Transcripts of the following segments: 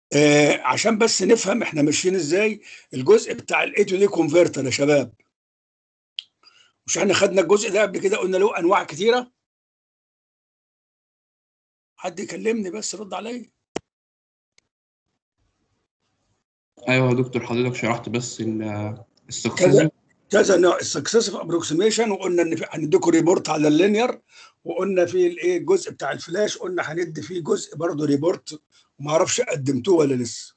آه عشان بس نفهم احنا ماشيين ازاي الجزء بتاع الاي تو دي كونفرتر يا شباب مش احنا خدنا الجزء ده قبل كده قلنا له انواع كتيره حد يكلمني بس رد عليا ايوه يا دكتور حضرتك شرحت بس ال كذا السكسيسيف كذا نوع السكسسيف ابروكسيميشن وقلنا ان في- هنديكم ريبورت على اللينير وقلنا في الايه الجزء بتاع الفلاش قلنا هندي فيه جزء برضه ريبورت وما اعرفش قدمتوه ولا لسه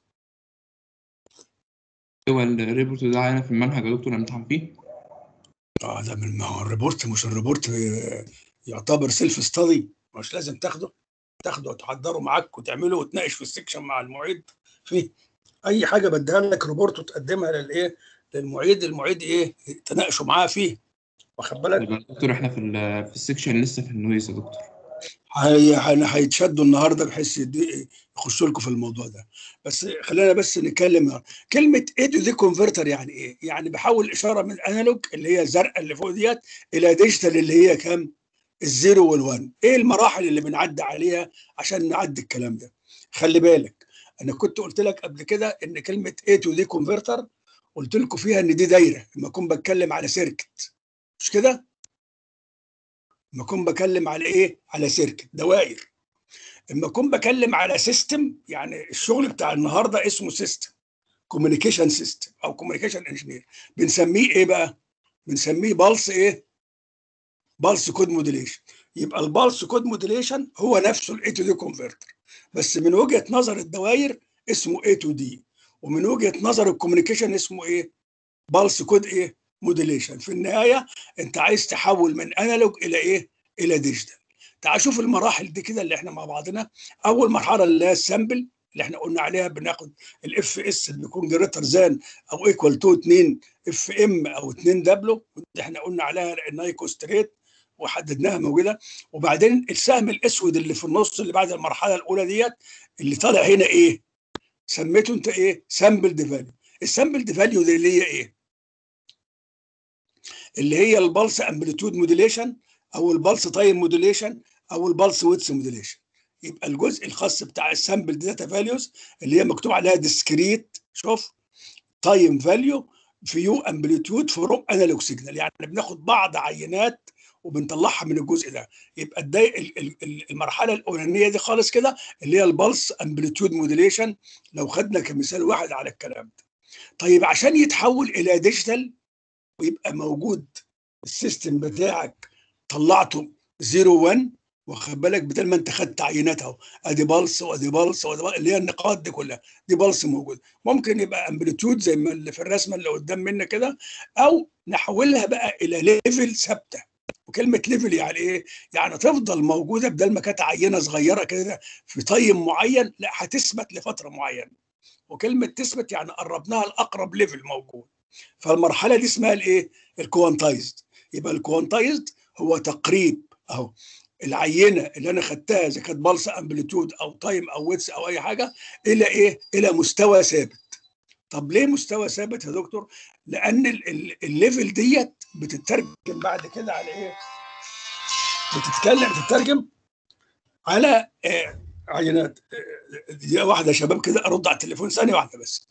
هو الريبورت ده علينا في المنهج يا دكتور امتحن فيه اه ده من ما هو الريبورت مش الريبورت آه، يعتبر سيلف ستادي مش لازم تاخده تاخده وتحضره معاك وتعمله وتناقش في السكشن مع المعيد فيه اي حاجه بديها لك ريبورت وتقدمها للايه للمعيد المعيد ايه تناقشوا معاه فيه واخد بالك يبقى يا دكتور احنا في ال- في السكشن لسه في النويز يا دكتور هي- هن- هيتشدوا النهارده بحيث يدي- يخشوا لكم في الموضوع ده بس خلينا بس نتكلم كلمه ايدو دي كونفرتر يعني ايه؟ يعني بحول اشاره من انالوج اللي هي الزرقاء اللي فوق ديت الى ديجيتال اللي هي كام؟ الزيرو والوان ايه المراحل اللي بنعدي عليها عشان نعدي الكلام ده؟ خلي بالك انا كنت قلت لك قبل كده ان كلمه اي تو دي كونفرتر قلت لكم فيها ان دي دايره لما اكون بتكلم على سيركت مش كده؟ لما اكون بكلم على ايه؟ على سيركت دوائر لما اكون بكلم على سيستم يعني الشغل بتاع النهارده اسمه سيستم كوميونيكيشن سيستم او كوميونيكيشن انجينير بنسميه ايه بقى؟ بنسميه بالس ايه؟ بالس كود موديليشن يبقى البالس كود موديليشن هو نفسه الاي تو دي كونفرتر بس من وجهه نظر الدوائر اسمه اي تو دي ومن وجهه نظر الكوميونيكيشن اسمه ايه؟ بالس كود ايه؟ موديليشن في النهايه انت عايز تحول من انالوج الى ايه؟ الى ديجيتال تعال شوف المراحل دي كده اللي احنا مع بعضنا اول مرحله اللي هي السامبل اللي احنا قلنا عليها بناخد الاف اس اللي بيكون جريتر ذان او ايكوال تو 2 اف ام او 2 دبلو اللي احنا قلنا عليها النايكو ستريت وحددناها موجوده وبعدين السهم الاسود اللي في النص اللي بعد المرحله الاولى ديت اللي طالع هنا ايه؟ سميته انت ايه؟ سامبل دي فاليو السامبل دي فاليو دي اللي هي ايه؟ اللي هي البلس امبليتيود موديليشن او البلس تايم موديليشن او البلس ويتس موديليشن يبقى الجزء الخاص بتاع السامبل داتا فاليوز اللي هي مكتوب عليها ديسكريت شوف تايم فاليو فيو امبليتيود فروم انالوج سيجنال يعني بناخد بعض عينات وبنطلعها من الجزء ده يبقى الدي... ال- ال- ال- المرحله الاولانيه دي خالص كده اللي هي البلس امبليتيود موديليشن لو خدنا كمثال واحد على الكلام ده طيب عشان يتحول الى ديجيتال ويبقى موجود السيستم بتاعك طلعته 0 1 واخد بالك بدل ما انت خدت عينات اهو ادي بلس وادي بلس وادي بلس اللي هي النقاط دي كلها دي بلس موجود ممكن يبقى امبليتيود زي ما اللي في الرسمه اللي قدام منك كده او نحولها بقى الى ليفل ثابته وكلمه ليفل يعني ايه؟ يعني تفضل موجوده بدل ما كانت عينه صغيره كده في تايم معين لا هتثبت لفتره معينه وكلمه تثبت يعني قربناها لاقرب ليفل موجود فالمرحله دي اسمها الايه؟ الكوانتايزد يبقى الكوانتايزد هو تقريب اهو العينه اللي انا خدتها اذا كانت بالس امبليتود او تايم او ويتس او اي حاجه الى ايه؟ الى مستوى ثابت. طب ليه مستوى ثابت يا دكتور؟ لان ال- ال- الليفل ديت بتترجم بعد كده على ايه؟ بتتكلم بتترجم على آه عينات آه، دقيقه واحده يا شباب كده ارد على التليفون ثانيه واحده بس.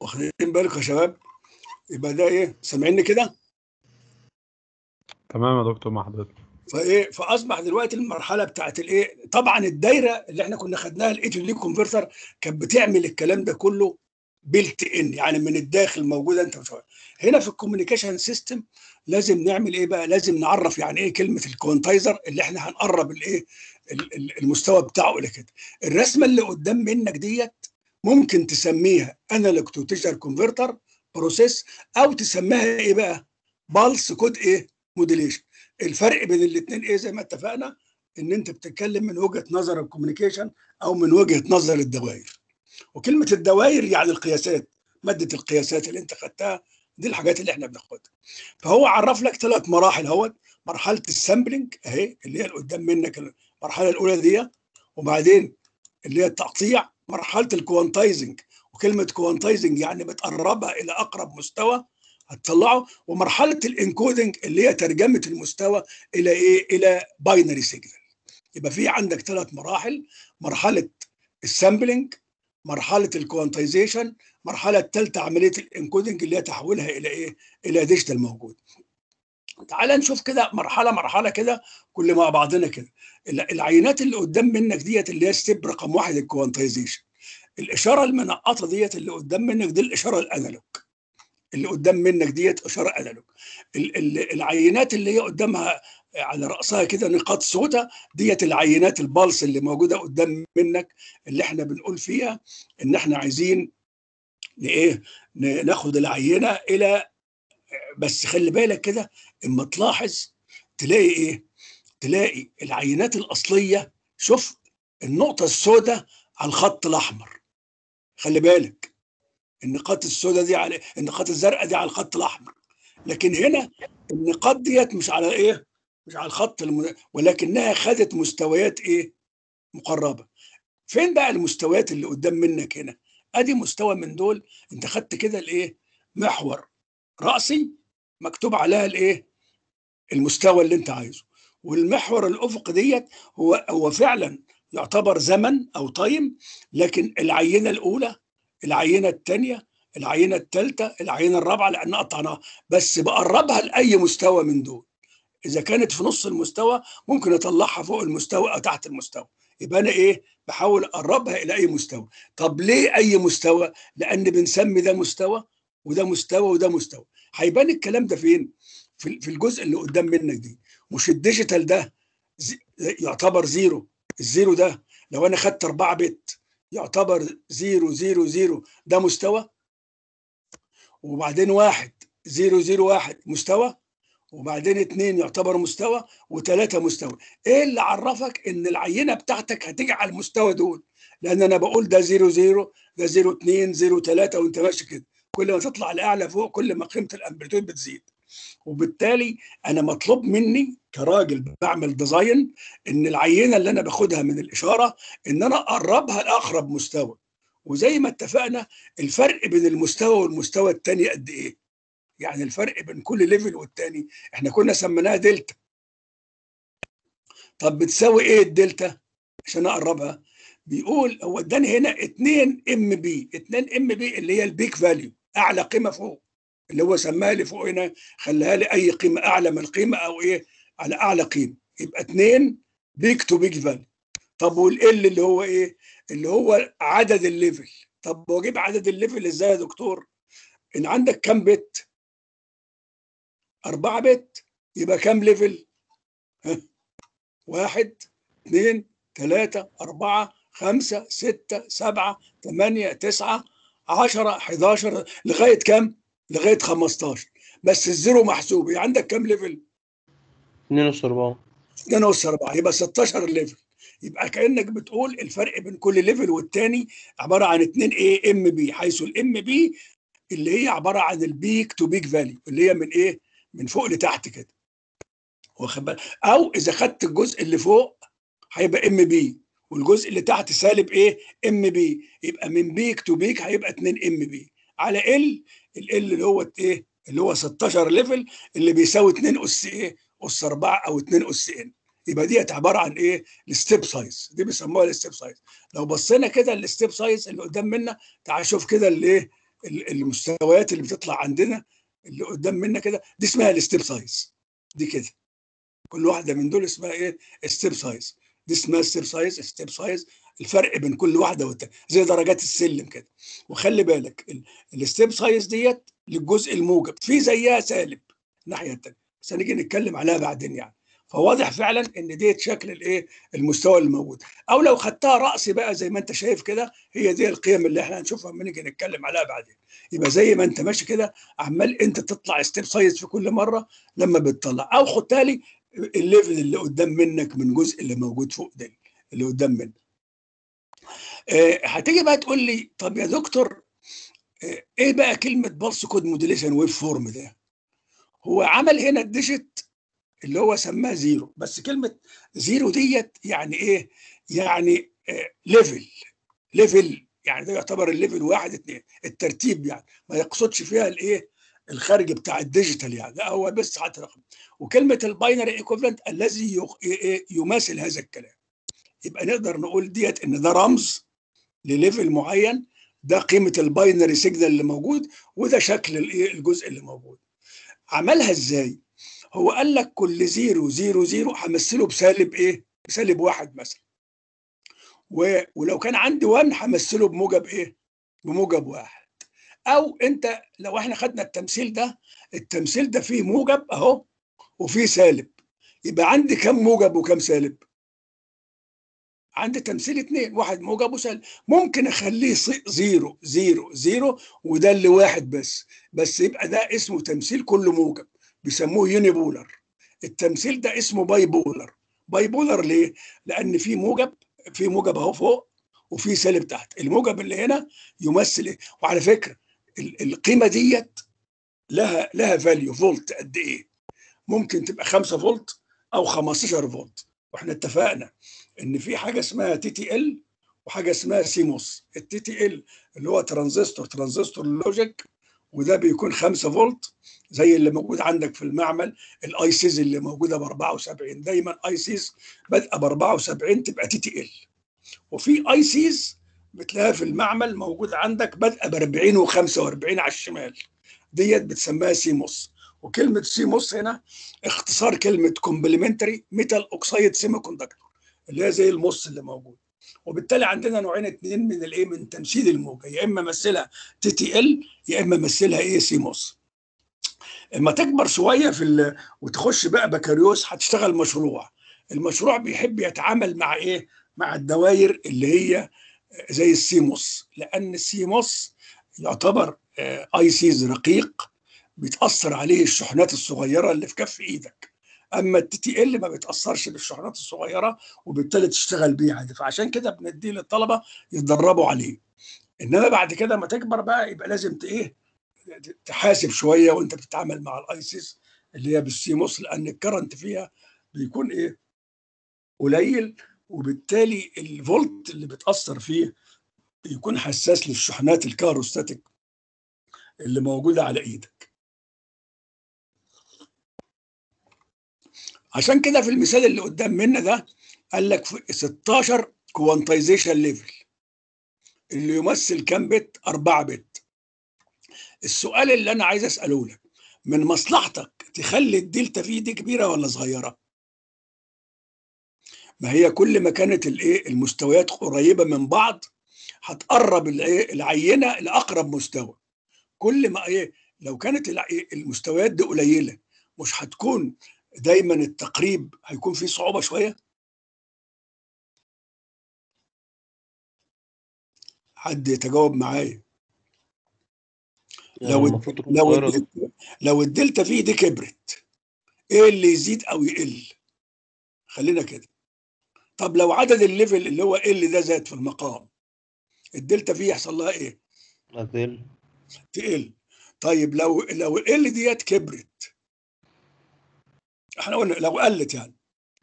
واخدين بالكم يا شباب يبقى ده ايه سامعيني كده تمام يا دكتور مع حضرتك فايه فاصبح دلوقتي المرحله بتاعت الايه طبعا الدايره اللي احنا كنا خدناها الاي تو دي كونفرتر كانت بتعمل الكلام ده كله بيلت ان يعني من الداخل موجوده انت مش عارف. هنا في الكوميونيكيشن سيستم لازم نعمل ايه بقى لازم نعرف يعني ايه كلمه الكوانتايزر اللي احنا هنقرب الايه ال- ال- المستوى بتاعه الى كده الرسمه اللي قدام منك ديت ممكن تسميها انالوج تو ديجيتال كونفرتر بروسيس او تسميها ايه بقى بالس كود ايه موديليشن الفرق بين الاثنين ايه زي ما اتفقنا ان انت بتتكلم من وجهه نظر الكوميونيكيشن او من وجهه نظر الدوائر وكلمه الدوائر يعني القياسات ماده القياسات اللي انت خدتها دي الحاجات اللي احنا بناخدها فهو عرف لك ثلاث مراحل اهوت مرحله السامبلنج اهي اللي هي اللي قدام منك المرحله الاولى دي وبعدين اللي هي التقطيع مرحله الكوانتايزنج وكلمه كوانتايزنج يعني بتقربها الى اقرب مستوى هتطلعه ومرحله الانكودنج اللي هي ترجمه المستوى الى ايه الى باينري سيجنال يبقى في عندك ثلاث مراحل مرحله السامبلنج مرحله الكوانتايزيشن مرحله الثالثه عمليه الانكودنج اللي هي تحويلها الى ايه الى ديجيتال موجود تعال نشوف كده مرحله مرحله كده كل مع بعضنا كده ال- العينات اللي قدام منك ديت اللي هي ستيب رقم واحد الكوانتايزيشن الاشاره المنقطه ديت اللي قدام منك دي الاشاره الانالوج اللي قدام منك ديت اشاره انالوج ال- ال- العينات اللي هي قدامها على راسها كده نقاط سوداء ديت العينات البلس اللي موجوده قدام منك اللي احنا بنقول فيها ان احنا عايزين ن- ايه ن- ناخد العينه الى بس خلي بالك كده اما تلاحظ تلاقي ايه تلاقي العينات الاصليه شوف النقطه السوداء على الخط الاحمر خلي بالك النقاط السوداء دي على النقاط الزرقاء دي على الخط الاحمر لكن هنا النقاط ديت مش على ايه مش على الخط الم... ولكنها خدت مستويات ايه مقربه فين بقى المستويات اللي قدام منك هنا ادي مستوى من دول انت خدت كده الايه محور راسي مكتوب عليها الايه المستوى اللي انت عايزه والمحور الافق ديت هو هو فعلا يعتبر زمن او تايم لكن العينه الاولى العينه الثانيه العينه الثالثه العينه الرابعه لان قطعناها بس بقربها لاي مستوى من دول اذا كانت في نص المستوى ممكن اطلعها فوق المستوى او تحت المستوى يبقى انا ايه بحاول اقربها الى اي مستوى طب ليه اي مستوى لان بنسمي ده مستوى وده مستوى وده مستوى هيبان الكلام ده فين في في الجزء اللي قدام منك دي مش الديجيتال ده زي- يعتبر زيرو الزيرو ده لو انا خدت 4 بت يعتبر زيرو زيرو زيرو ده مستوى وبعدين واحد زيرو زيرو واحد مستوى وبعدين اتنين يعتبر مستوى وثلاثة مستوى ايه اللي عرفك ان العينة بتاعتك هتيجي على المستوى دول لان انا بقول ده زيرو زيرو ده زيرو اتنين زيرو ثلاثة وانت ماشي كده كل ما تطلع لاعلى فوق كل ما قيمة الامبليتود بتزيد وبالتالي انا مطلوب مني كراجل بعمل ديزاين ان العينه اللي انا باخدها من الاشاره ان انا اقربها لاقرب مستوى وزي ما اتفقنا الفرق بين المستوى والمستوى الثاني قد ايه يعني الفرق بين كل ليفل والتاني احنا كنا سميناها دلتا طب بتساوي ايه الدلتا عشان اقربها بيقول هو اداني هنا 2 ام بي 2 ام بي اللي هي البيك فاليو اعلى قيمه فوق اللي هو سماها لي فوق هنا خلاها لي اي قيمه اعلى من القيمه او ايه على اعلى قيمه يبقى 2 بيك تو بيك فاليو طب والال اللي هو ايه اللي هو عدد الليفل طب واجيب عدد الليفل ازاي يا دكتور ان عندك كام بت أربعة بت يبقى كام ليفل ها؟ واحد اثنين ثلاثة أربعة خمسة ستة سبعة ثمانية تسعة عشرة 11 لغاية كام؟ لغاية 15 بس الزيرو محسوب يعني عندك كام ليفل؟ اتنين ونص أربعة 2 أس 4 يبقى 16 ليفل يبقى كأنك بتقول الفرق بين كل ليفل والتاني عبارة عن 2 ايه ام بي حيث الام بي اللي هي عبارة عن البيك تو بيك فاليو اللي هي من ايه؟ من فوق لتحت كده واخد بالك او اذا خدت الجزء اللي فوق هيبقى ام بي والجزء اللي تحت سالب ايه ام بي يبقى من بيك تو بيك هيبقى 2 ام بي على ال ال اللي هو ايه اللي هو 16 ليفل اللي بيساوي 2 اس ايه اس 4 او 2 اس ان يبقى ديت عباره عن ايه الستيب سايز دي بيسموها الستيب سايز لو بصينا كده الستيب سايز اللي قدام منا تعال شوف كده الايه ال- المستويات اللي بتطلع عندنا اللي قدام منا كده دي اسمها الستيب سايز دي كده كل واحده من دول اسمها ايه ستيب سايز دي اسمها ستيب سايز ستيب سايز الفرق بين كل واحده والتانيه زي درجات السلم كده وخلي بالك الستيب سايز ديت للجزء الموجب في زيها سالب الناحيه الثانيه بس هنيجي نتكلم عليها بعدين يعني فواضح فعلا ان ديت شكل الايه المستوى اللي موجود او لو خدتها راسي بقى زي ما انت شايف كده هي دي القيم اللي احنا هنشوفها لما نيجي نتكلم عليها بعدين يبقى زي ما انت ماشي كده عمال انت تطلع ستيب سايز في كل مره لما بتطلع او خد تالي الليفل اللي قدام منك من جزء اللي موجود فوق ده اللي قدام منك آه، هتيجي بقى تقول لي طب يا دكتور آه، ايه بقى كلمه بالس كود موديليشن ويف فورم ده هو عمل هنا الديجيت اللي هو سماه زيرو بس كلمه زيرو ديت يعني ايه يعني ليفل ليفل يعني ده يعتبر الليفل واحد اتنين الترتيب يعني ما يقصدش فيها الايه الخارج بتاع الديجيتال يعني ده هو بس حتى رقم وكلمه الباينري ايكوفلنت الذي يق- إيه- يماثل هذا الكلام يبقى نقدر نقول ديت ان ده رمز لليفل معين ده قيمه الباينري سيجنال اللي موجود وده شكل الايه الجزء اللي موجود عملها ازاي هو قال لك كل زيرو زيرو زيرو همثله بسالب ايه بسالب واحد مثلا و... ولو كان عندي 1 همثله بموجب ايه بموجب واحد او انت لو احنا خدنا التمثيل ده التمثيل ده فيه موجب اهو وفيه سالب يبقى عندي كم موجب وكم سالب عندي تمثيل اتنين واحد موجب وسالب ممكن اخليه صي- زيرو زيرو زيرو وده اللي واحد بس بس يبقى ده اسمه تمثيل كله موجب بيسموه يوني بولر التمثيل ده اسمه باي بولر باي بولر ليه؟ لان في موجب في موجب اهو فوق وفي سالب تحت الموجب اللي هنا يمثل ايه؟ وعلى فكره ال- القيمه ديت لها لها فاليو فولت قد ايه؟ ممكن تبقى 5 فولت او 15 فولت واحنا اتفقنا ان في حاجه اسمها تي تي ال وحاجه اسمها سيموس التي تي ال اللي هو ترانزستور ترانزستور لوجيك وده بيكون 5 فولت زي اللي موجود عندك في المعمل الاي سيز اللي موجوده ب 74 دايما اي سيز بادئه ب 74 تبقى تي تي ال وفي اي سيز بتلاقيها في المعمل موجود عندك بادئه ب 40 و45 على الشمال ديت بتسميها سيموس وكلمه سيموس هنا اختصار كلمه كومبلمنتري ميتال اوكسايد سيمي كوندكتور اللي هي زي المص اللي موجود وبالتالي عندنا نوعين اتنين من الايه من تمثيل الموجه يا اما مثلها تي تي ال يا اما مثلها ايه سيموس اما تكبر شويه في ال... وتخش بقى بكالوريوس هتشتغل مشروع المشروع بيحب يتعامل مع ايه مع الدوائر اللي هي زي السيموس لان السيموس يعتبر آه، اي سيز رقيق بيتاثر عليه الشحنات الصغيره اللي في كف ايدك اما التي تي ال ما بيتاثرش بالشحنات الصغيره وبالتالي تشتغل بيه عادي فعشان كده بنديه للطلبه يتدربوا عليه انما بعد كده ما تكبر بقى يبقى لازم ت- ايه تحاسب شويه وانت بتتعامل مع الايسيس اللي هي بالسيموس لان الكرنت فيها بيكون ايه قليل وبالتالي الفولت اللي بتاثر فيه يكون حساس للشحنات الكاروستاتيك اللي موجوده على ايدك عشان كده في المثال اللي قدام منا ده قال لك في 16 كوانتايزيشن ليفل اللي يمثل كام بت 4 بت السؤال اللي انا عايز اساله لك من مصلحتك تخلي الدلتا في دي كبيره ولا صغيره ما هي كل ما كانت الايه المستويات قريبه من بعض هتقرب الايه العينه لاقرب مستوى كل ما ايه لو كانت الع- المستويات دي قليله مش هتكون دايما التقريب هيكون فيه صعوبه شويه حد يتجاوب معايا يعني لو المفروض تكون لو صغيرة الدلتا لو الدلتا في دي كبرت ايه اللي يزيد او يقل خلينا كده طب لو عدد الليفل اللي هو ال ده زاد في المقام الدلتا في يحصل لها ايه أقل تقل طيب لو لو ال ديت كبرت احنا قلنا لو قلت يعني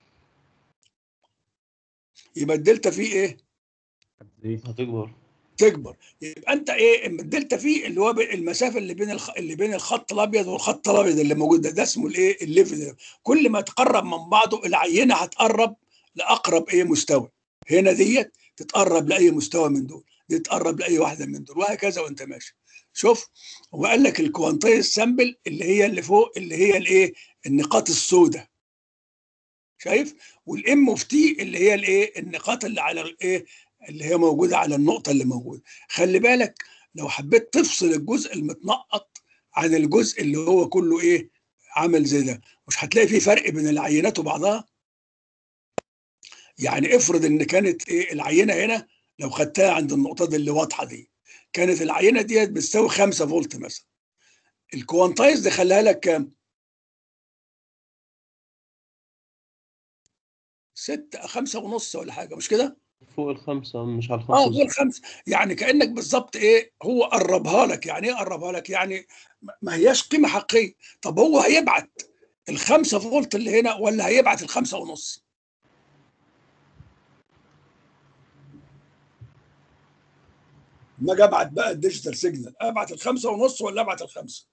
يبقى الدلتا في ايه هتكبر تكبر يبقى انت ايه اما الدلتا في اللي هو المسافه اللي بين الخ... اللي بين الخط الابيض والخط الابيض اللي موجود ده ده اسمه الايه الليفل ده. كل ما تقرب من بعضه العينه هتقرب لاقرب ايه مستوى هنا ديت تتقرب لاي مستوى من دول دي تقرب لاي واحده من دول وهكذا وانت ماشي شوف هو قال لك الكوانتايز سامبل اللي هي اللي فوق اللي هي الايه النقاط السوداء شايف والام اوف تي اللي هي الايه النقاط اللي على الايه اللي هي موجوده على النقطه اللي موجوده خلي بالك لو حبيت تفصل الجزء المتنقط عن الجزء اللي هو كله ايه عامل زي ده مش هتلاقي في فرق بين العينات وبعضها يعني افرض ان كانت ايه العينه هنا لو خدتها عند النقطه دي اللي واضحه دي كانت العينه ديت بتساوي 5 فولت مثلا الكوانتايز ده خلاها لك كام؟ 6 5 ونص ولا حاجه مش كده؟ فوق الخمسة مش على اه الخمسة دول خمسه يعني كانك بالظبط ايه هو قربها لك يعني ايه قربها لك يعني ما هياش قيمه حقيقيه طب هو هيبعت الخمسة فولت اللي هنا ولا هيبعت الخمسة ونص ما اجي ابعت بقى الديجيتال سيجنال ابعت الخمسة ونص ولا ابعت الخمسة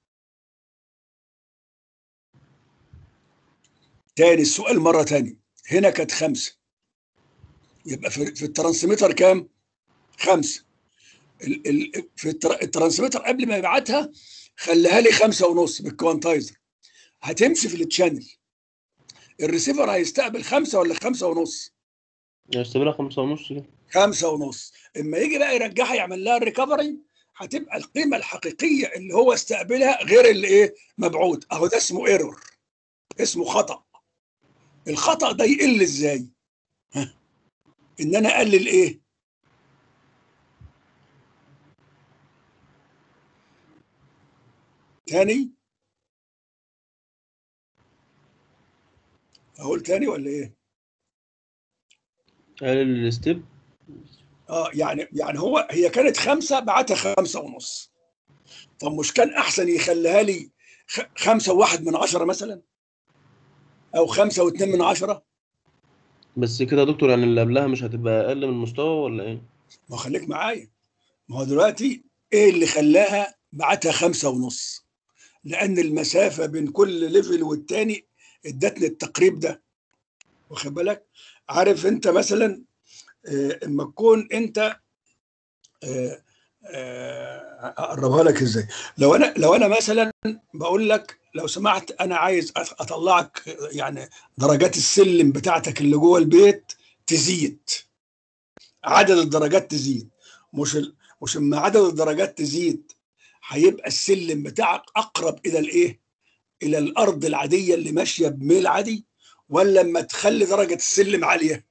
تاني السؤال مرة تاني هنا كانت خمسة يبقى في, في الترانسميتر كام؟ خمسة ال ال في التر- الترانسميتر قبل ما يبعتها خليها لي خمسة ونص بالكوانتايزر هتمشي في التشانل الريسيفر هيستقبل خمسة ولا خمسة ونص؟ يستقبلها خمسة ونص كده خمسة ونص اما يجي بقى يرجعها يعمل لها الريكفري هتبقى القيمة الحقيقية اللي هو استقبلها غير اللي ايه مبعوث اهو ده اسمه ايرور اسمه خطأ الخطأ ده يقل ازاي؟ ها ان انا اقلل ايه؟ تاني اقول تاني ولا ايه؟ قال الستيب اه يعني يعني هو هي كانت خمسه بعتها خمسه ونص طب مش كان احسن يخليها لي خ- خمسه وواحد من عشره مثلا او خمسه واثنين من عشره بس كده يا دكتور يعني اللي قبلها مش هتبقى أقل من المستوى ولا إيه؟ ما خليك معايا ما هو دلوقتي ايه اللي خلاها بعتها خمسه ونص لان المسافه بين كل ليفل والتاني ادتني التقريب ده واخد بالك عارف انت مثلا آه، اما تكون انت آه، آه، اقربها لك ازاي لو انا لو انا مثلا بقول لك لو سمحت انا عايز أط- اطلعك يعني درجات السلم بتاعتك اللي جوه البيت تزيد عدد الدرجات تزيد مش ال... مش اما عدد الدرجات تزيد هيبقى السلم بتاعك اقرب الى الايه الى الارض العاديه اللي ماشيه بميل عادي ولا اما تخلي درجه السلم عاليه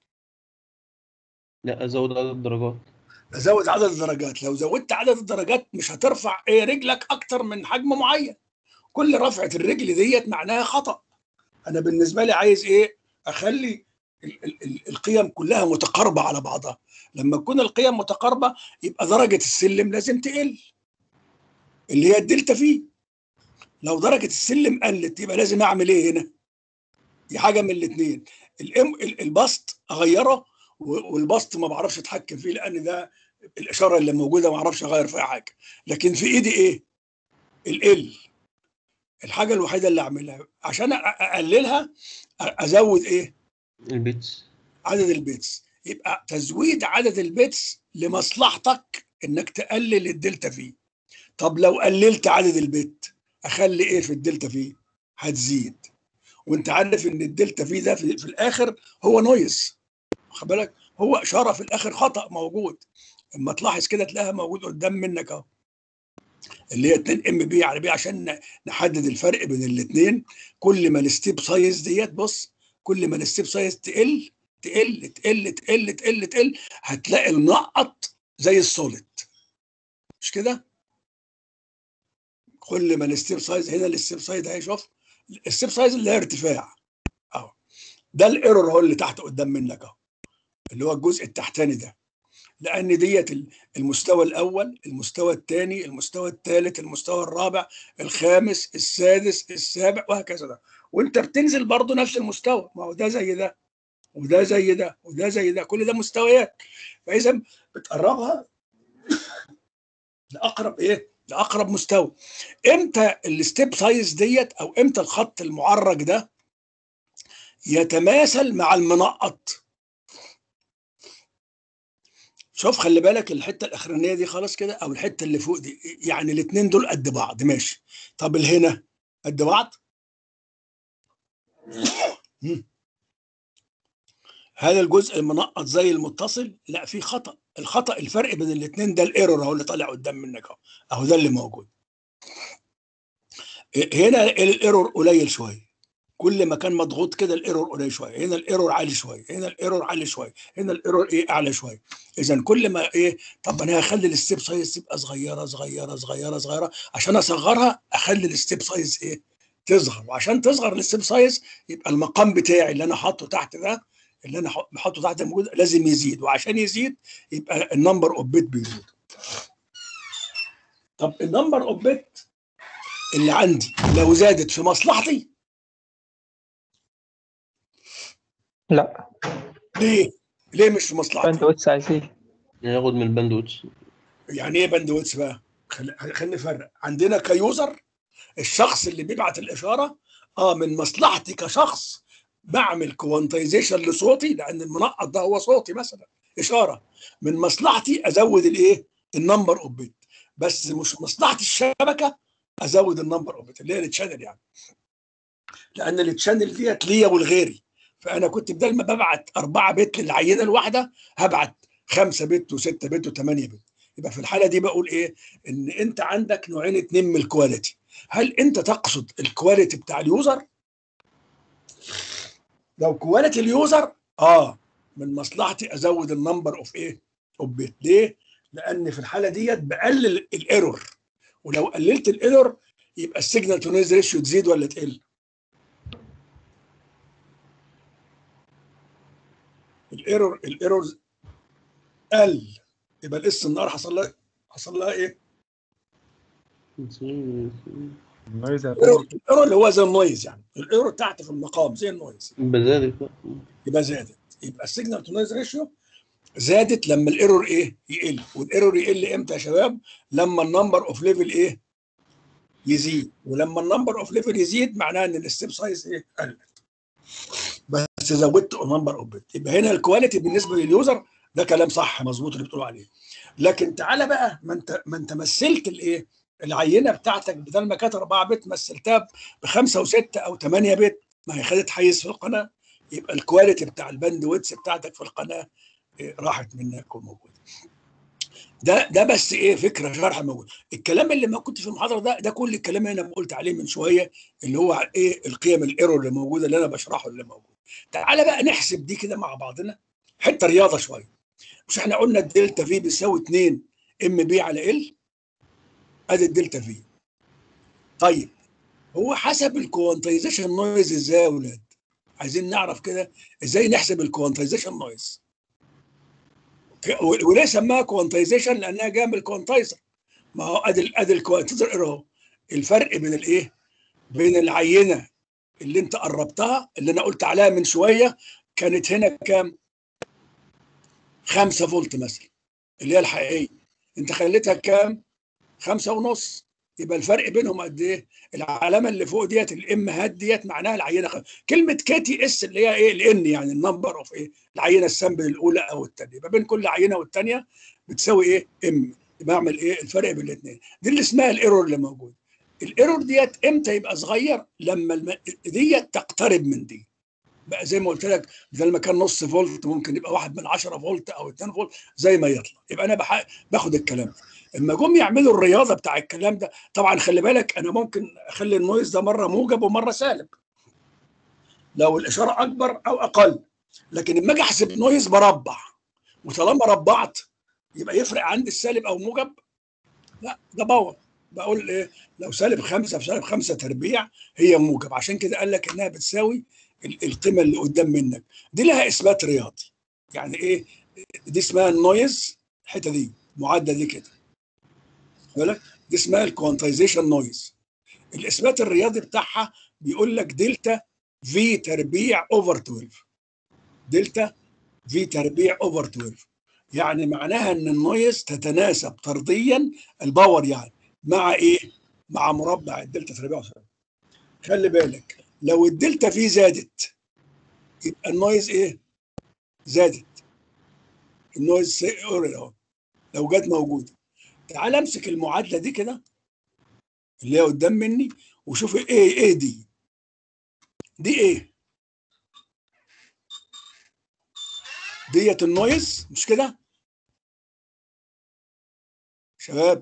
لا أزود عدد الدرجات ازود عدد الدرجات لو زودت عدد الدرجات مش هترفع ايه رجلك اكتر من حجم معين كل رفعه الرجل ديت معناها خطا انا بالنسبه لي عايز ايه اخلي ال- ال- ال- القيم كلها متقاربه على بعضها لما تكون القيم متقاربه يبقى درجه السلم لازم تقل اللي هي الدلتا فيه لو درجه السلم قلت يبقى لازم اعمل ايه هنا دي حاجه من الاثنين الام ال- البسط اغيره و- والبسط ما بعرفش اتحكم فيه لان ده الاشاره اللي موجوده ما اعرفش اغير فيها حاجه لكن في ايدي ايه ال الحاجه الوحيده اللي اعملها عشان أ- اقللها أ- ازود ايه البيتس عدد البيتس يبقى تزويد عدد البيتس لمصلحتك انك تقلل الدلتا فيه طب لو قللت عدد البيت اخلي ايه في الدلتا فيه هتزيد وانت عارف ان الدلتا فيه ده في, في الاخر هو نويز واخد بالك هو اشاره في الاخر خطا موجود اما تلاحظ كده تلاقيها موجود قدام منك اهو اللي هي 2 ام بي على بي عشان ن- نحدد الفرق بين الاثنين كل ما الستيب سايز ديت بص كل ما الستيب سايز تقل تقل تقل تقل تقل تقل هتلاقي المنقط زي السوليد مش كده؟ كل ما الستيب سايز هنا الستيب سايز اهي شوف الستيب سايز اللي هي ارتفاع اهو ده الايرور اهو اللي تحت قدام منك اهو اللي هو الجزء التحتاني ده لان ديت ال- المستوى الاول المستوى الثاني المستوى الثالث المستوى الرابع الخامس السادس السابع وهكذا ده وانت بتنزل برضه نفس المستوى ما هو ده زي ده وده زي ده وده زي ده كل ده مستويات فاذا بتقربها لاقرب ايه لاقرب مستوى امتى الستيب سايز ديت او امتى الخط المعرج ده يتماثل مع المنقط شوف خلي بالك الحته الاخرانيه دي خلاص كده او الحته اللي فوق دي يعني الاثنين دول قد بعض ماشي طب اللي هنا قد بعض مم. هل الجزء المنقط زي المتصل لا في خطا الخطا الفرق بين الاثنين ده الايرور اهو اللي طالع قدام منك اهو اهو ده اللي موجود هنا الايرور قليل شويه كل ما كان مضغوط كده الايرور قليل شويه هنا الايرور عالي شويه هنا الايرور عالي شويه هنا الايرور ايه اعلى شويه اذا كل ما ايه طب انا هخلي الستيب سايز تبقى صغيره صغيره صغيره صغيره عشان اصغرها اخلي الستيب سايز ايه تصغر وعشان تصغر الستيب سايز يبقى المقام بتاعي اللي انا حاطه تحت ده اللي انا بحطه تحت الموجود لازم يزيد وعشان يزيد يبقى النمبر اوف بيت بيزيد طب النمبر اوف بيت اللي عندي لو زادت في مصلحتي لا ليه؟ ليه مش في مصلحتي؟ باندويتس عايزين ياخد من الباندويتس يعني ايه باندويتس بقى؟ خل- خلينا نفرق عندنا كيوزر الشخص اللي بيبعت الاشاره اه من مصلحتي كشخص بعمل كوانتايزيشن لصوتي لان المنقط ده هو صوتي مثلا اشاره من مصلحتي ازود الايه؟ النمبر اوف بيت بس مش مصلحه الشبكه ازود النمبر اوف بيت اللي هي التشانل يعني لان التشانل ديت ليا ولغيري فانا كنت بدل ما ببعت أربعة بت للعينه الواحده هبعت خمسة بت وستة بت وثمانية بت يبقى في الحاله دي بقول ايه ان انت عندك نوعين اتنين من الكواليتي هل انت تقصد الكواليتي بتاع اليوزر لو كواليتي اليوزر اه من مصلحتي ازود النمبر اوف ايه اوف بيت ليه لان في الحاله ديت بقلل الايرور ولو قللت الايرور يبقى السيجنال تو نويز ريشيو تزيد ولا تقل الايرور الايرور قل يبقى الاس النار حصل لها حصل لها ايه؟ النويز الايرور الايرور اللي هو زي النويز يعني الايرور تحت في المقام زي النويز بذلك بقى يبقى زادت يبقى السيجنال تو نويز ريشيو زادت لما الايرور ايه؟ يقل والايرور يقل امتى يا شباب؟ لما النمبر اوف ليفل ايه؟ يزيد ولما النمبر اوف ليفل يزيد معناها ان الستيب سايز ايه؟ قلت بس زودت نمبر اوف بت يبقى هنا الكواليتي بالنسبه لليوزر ده كلام صح مظبوط اللي بتقولوا عليه لكن تعالى بقى ما انت ما انت مثلت الايه العينه بتاعتك بدل ما كانت 4 بت مثلتها بخمسه وسته او 8 بت ما هي خدت حيز في القناه يبقى الكواليتي بتاع الباند ويتس بتاعتك في القناه إيه راحت منك وموجود ده ده بس ايه فكره شرح موجود الكلام اللي ما كنت في المحاضره ده ده كل الكلام اللي انا قلت عليه من شويه اللي هو ايه القيم الايرور اللي موجوده اللي انا بشرحه اللي موجود تعالى بقى نحسب دي كده مع بعضنا حته رياضه شويه مش احنا قلنا الدلتا في بيساوي 2 ام بي على ال ادي الدلتا في طيب هو حسب الكوانتايزيشن نويز ازاي يا اولاد عايزين نعرف كده ازاي نحسب الكوانتايزيشن نويز وليه سماها كوانتايزيشن لانها جايه من الكوانتايزر ما هو ادي ادي الكوانتايزر اهو الفرق بين الايه بين العينه اللي انت قربتها اللي انا قلت عليها من شويه كانت هنا كام 5 فولت مثلا اللي هي الحقيقيه انت خليتها كام خمسة ونص يبقى الفرق بينهم قد ايه العلامه اللي فوق ديت الام هات ديت معناها العينه خ... كلمه كي تي اس اللي هي ايه الان يعني النمبر اوف ايه العينه السامبل الاولى او الثانيه يبقى بين كل عينه والثانيه بتساوي ايه ام بعمل ايه الفرق بين الاثنين دي اللي اسمها الايرور اللي موجود الايرور ديت امتى يبقى صغير لما الم... ديت تقترب من دي بقى زي ما قلت لك بدل ما كان نص فولت ممكن يبقى واحد من 10 فولت او 2 فولت زي ما يطلع يبقى انا بح... باخد الكلام ده اما جم يعملوا الرياضه بتاع الكلام ده طبعا خلي بالك انا ممكن اخلي النويز ده مره موجب ومره سالب لو الاشاره اكبر او اقل لكن لما اجي احسب نويز بربع وطالما ربعت يبقى يفرق عندي السالب او موجب لا ده باور بقول ايه لو سالب خمسه في سالب خمسه تربيع هي موجب عشان كده قال لك انها بتساوي ال- القيمه اللي قدام منك دي لها اثبات رياضي يعني ايه دي اسمها النويز الحته دي معدل دي كده بالك دي اسمها الكوانتايزيشن نويز الاثبات الرياضي بتاعها بيقول لك دلتا في تربيع اوفر 12 دلتا في تربيع اوفر 12 يعني معناها ان النويز تتناسب طرديا الباور يعني مع ايه؟ مع مربع الدلتا تربيع وسبعين. خلي بالك لو الدلتا في زادت يبقى النويز ايه؟ زادت النويز ايرور اهو لو جت موجوده تعال امسك المعادله دي كده اللي هي قدام مني وشوف ايه ايه دي دي ايه ديت النويز مش كده شباب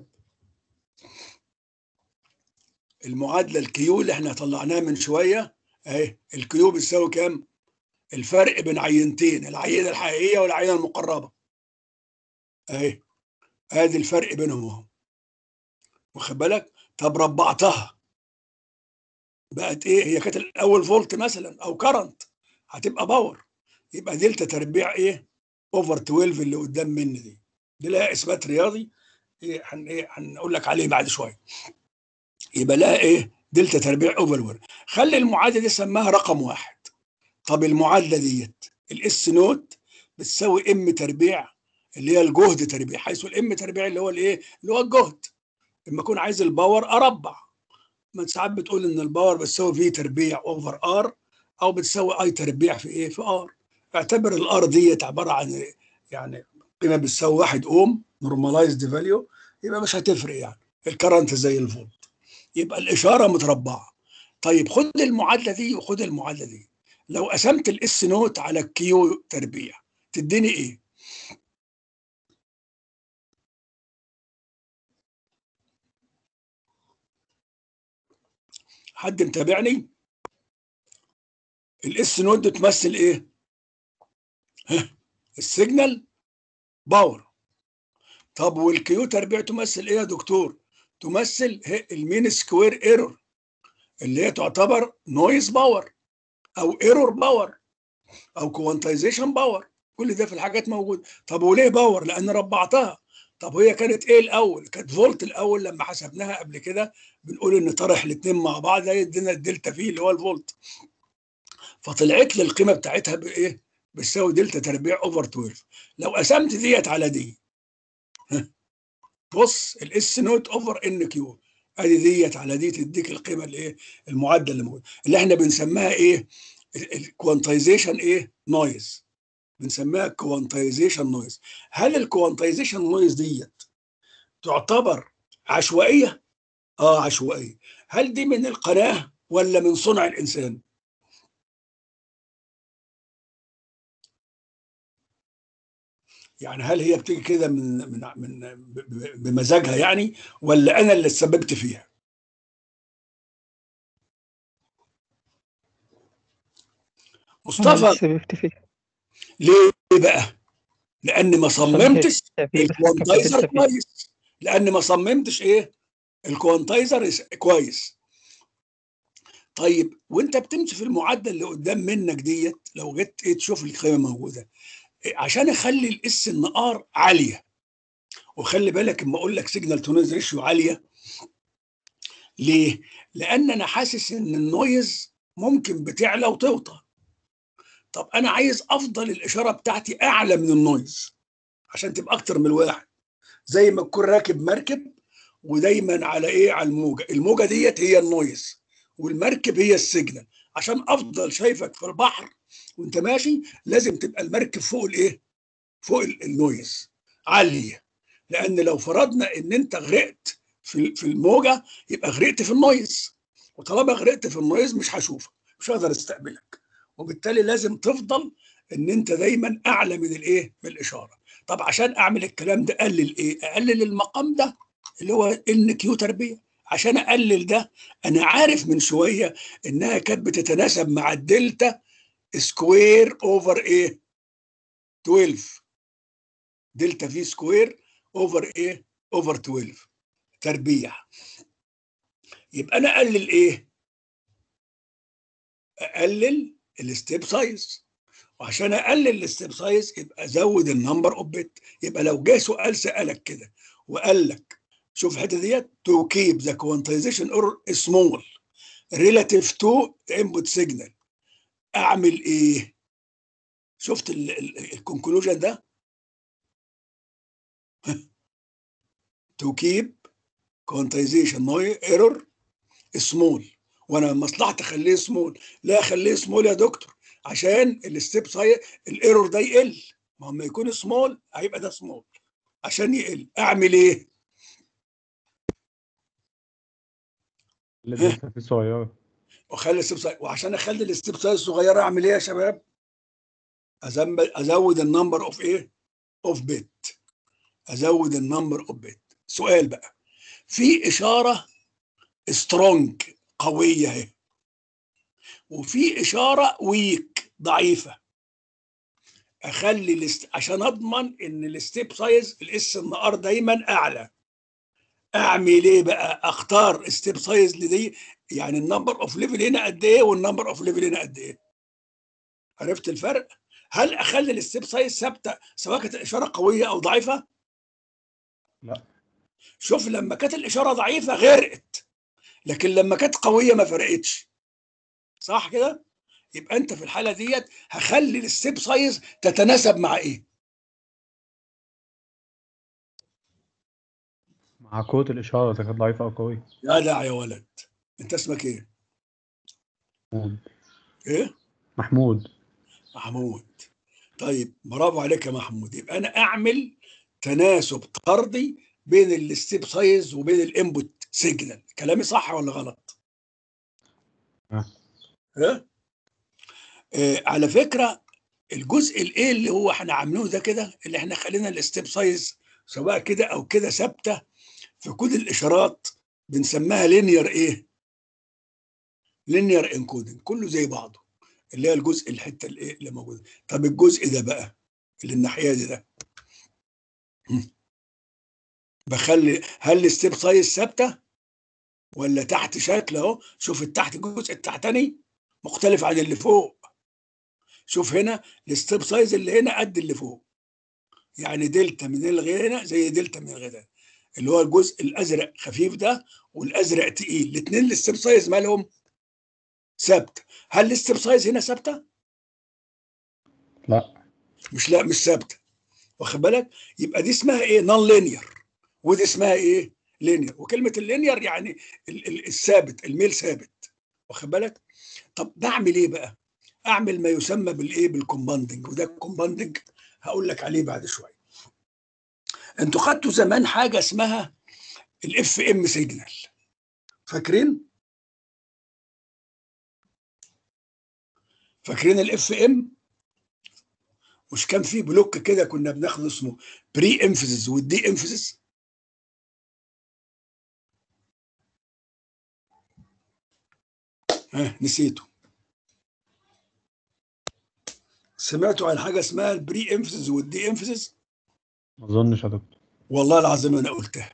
المعادله الكيو اللي احنا طلعناها من شويه اهي الكيو بتساوي كام الفرق بين عينتين العينه الحقيقيه والعينه المقربه اهي ادي الفرق بينهم اهو واخد بالك طب ربعتها بقت ايه هي كانت الاول فولت مثلا او كرنت هتبقى باور يبقى دلتا تربيع ايه اوفر 12 اللي قدام مني دي دي لها اثبات رياضي ايه هن ايه هنقول لك عليه بعد شويه يبقى لها ايه دلتا تربيع اوفر خلي المعادله دي سماها رقم واحد طب المعادله ديت الاس نوت بتساوي ام تربيع اللي هي الجهد تربيع حيث الام تربيع اللي هو الايه اللي هو الجهد لما اكون عايز الباور اربع ما ساعات بتقول ان الباور بتساوي في تربيع اوفر ار او بتساوي اي تربيع في ايه في ار اعتبر الار ديت عباره عن يعني قيمه بتساوي 1 اوم نورماليزد فاليو يبقى مش هتفرق يعني الكرنت زي الفولت يبقى الاشاره متربعه طيب خد المعادله دي وخد المعادله دي لو قسمت الاس نوت على الكيو تربيع تديني ايه حد متابعني الاس نوت دي تمثل ايه ها السيجنال باور طب والكيو تربيع تمثل ايه يا دكتور تمثل المين سكوير ايرور اللي هي تعتبر نويز باور او ايرور باور او كوانتايزيشن باور كل ده في الحاجات موجود طب وليه باور لان ربعتها طب هي كانت ايه الاول كانت فولت الاول لما حسبناها قبل كده بنقول ان طرح الاثنين مع بعض ده يدينا الدلتا في اللي هو الفولت فطلعت لي القيمه بتاعتها بايه بتساوي دلتا تربيع اوفر 12 لو قسمت ديت على دي بص الاس نوت اوفر ان كيو ادي ديت على دي تديك القيمه الايه المعدل اللي موجود اللي احنا بنسميها ايه الكوانتايزيشن ايه نويز بنسميها كوانتايزيشن نويز هل الكوانتايزيشن نويز ديت تعتبر عشوائيه اه عشوائيه هل دي من القناه ولا من صنع الانسان يعني هل هي بتيجي كده من من من بمزاجها يعني ولا انا اللي سببت فيها مصطفى سببت فيه ليه بقى لان ما صممتش الكوانتايزر كويس لان ما صممتش ايه الكوانتايزر كويس طيب وانت بتمشي في المعدل اللي قدام منك ديت لو جيت ايه تشوف القيمه موجوده عشان اخلي الاس ان ار عاليه وخلي بالك اما اقول لك سيجنال تو نويز ريشيو عاليه ليه؟ لان انا حاسس ان النويز ممكن بتعلى وتوطى طب انا عايز افضل الاشاره بتاعتي اعلى من النويز عشان تبقى اكتر من الواحد زي ما تكون راكب مركب ودايما على ايه على الموجه الموجه ديت هي النويز والمركب هي السيجنال عشان افضل شايفك في البحر وانت ماشي لازم تبقى المركب فوق الايه فوق النويز عاليه لان لو فرضنا ان انت غرقت في في الموجه يبقى غرقت في النويز وطالما غرقت في النويز مش هشوفك مش هقدر استقبلك وبالتالي لازم تفضل ان انت دايما اعلى من الايه من الاشاره طب عشان اعمل الكلام ده اقلل ايه اقلل المقام ده اللي هو ان كيو تربيه عشان اقلل ده انا عارف من شويه انها كانت بتتناسب مع الدلتا سكوير اوفر ايه 12 دلتا في سكوير اوفر ايه اوفر 12 تربيع يبقى انا اقلل ايه اقلل الستيب سايز وعشان اقلل الستيب سايز يبقى ازود النمبر اوف بت يبقى لو جه سؤال سالك كده وقال لك شوف الحته ديت تو كيب ذا كوانتايزيشن اور سمول ريلاتيف تو انبوت سيجنال اعمل ايه شفت الكونكلوجن ده تو كيب كوانتايزيشن نوي ايرور سمول وانا مصلحتي اخليه سمول لا اخليه سمول يا دكتور عشان الستيب ساي الايرور ده يقل ما هو لما يكون سمول هيبقى ده سمول عشان يقل اعمل ايه اللي لسه في صغيرة واخلي الستيب سايز وعشان اخلي الستيب سايز صغيره اعمل ايه يا شباب أزم- ازود النمبر اوف ايه اوف بت ازود النمبر اوف بت سؤال بقى في اشاره سترونج قويه اهي وفي اشاره ويك ضعيفه اخلي الاست... عشان اضمن ان الستيب سايز الاس ان ار دايما اعلى اعمل ايه بقى اختار ستيب سايز لدي يعني النمبر اوف ليفل هنا قد ايه والنمبر اوف ليفل هنا قد ايه عرفت الفرق هل اخلي الستيب سايز ثابته سواء كانت الاشاره قويه او ضعيفه لا. شوف لما كانت الاشاره ضعيفه غرقت لكن لما كانت قويه ما فرقتش صح كده يبقى انت في الحاله ديت هخلي الستيب سايز تتناسب مع ايه مع قوة الإشارة إذا كانت ضعيفة أو قوية يا لا يا ولد انت اسمك ايه محمود ايه محمود محمود طيب برافو عليك يا محمود يبقى انا اعمل تناسب طردي بين الستيب سايز وبين الانبوت سيجنال كلامي صح ولا غلط آه. ها آه على فكره الجزء الايه اللي هو احنا عاملينه ده كده اللي احنا خلينا الستيب سايز سواء كده او كده ثابته في كود الاشارات بنسميها لينير ايه لينير انكودنج كله زي بعضه اللي هي الجزء الحته الايه اللي موجوده طب الجزء ده بقى اللي الناحيه دي ده هم. بخلي هل الستيب سايز ثابته ولا تحت شكل اهو شوف التحت الجزء التحتاني مختلف عن اللي فوق شوف هنا الستيب سايز اللي هنا قد اللي فوق يعني دلتا من الغي هنا زي دلتا من الغي ده اللي هو الجزء الازرق خفيف ده والازرق تقيل الاثنين الستيب سايز مالهم ثابته هل الستيب سايز هنا ثابته لا مش لا مش ثابته واخد بالك يبقى دي اسمها ايه نون لينير ودي اسمها ايه لينير وكلمه اللينير يعني ال- ال- الثابت الميل ثابت واخد بالك طب بعمل ايه بقى اعمل ما يسمى بالايه بالكومباندنج وده الكومباندنج هقول لك عليه بعد شويه انتوا خدتوا زمان حاجه اسمها الاف ام سيجنال فاكرين فاكرين الاف ام مش كان في بلوك كده كنا بناخده اسمه بري انفيسيس والدي انفيسيس ها نسيته سمعتوا عن حاجه اسمها البري انفيسيس والدي انفيسيس ما أظنش يا دكتور والله العظيم انا قلتها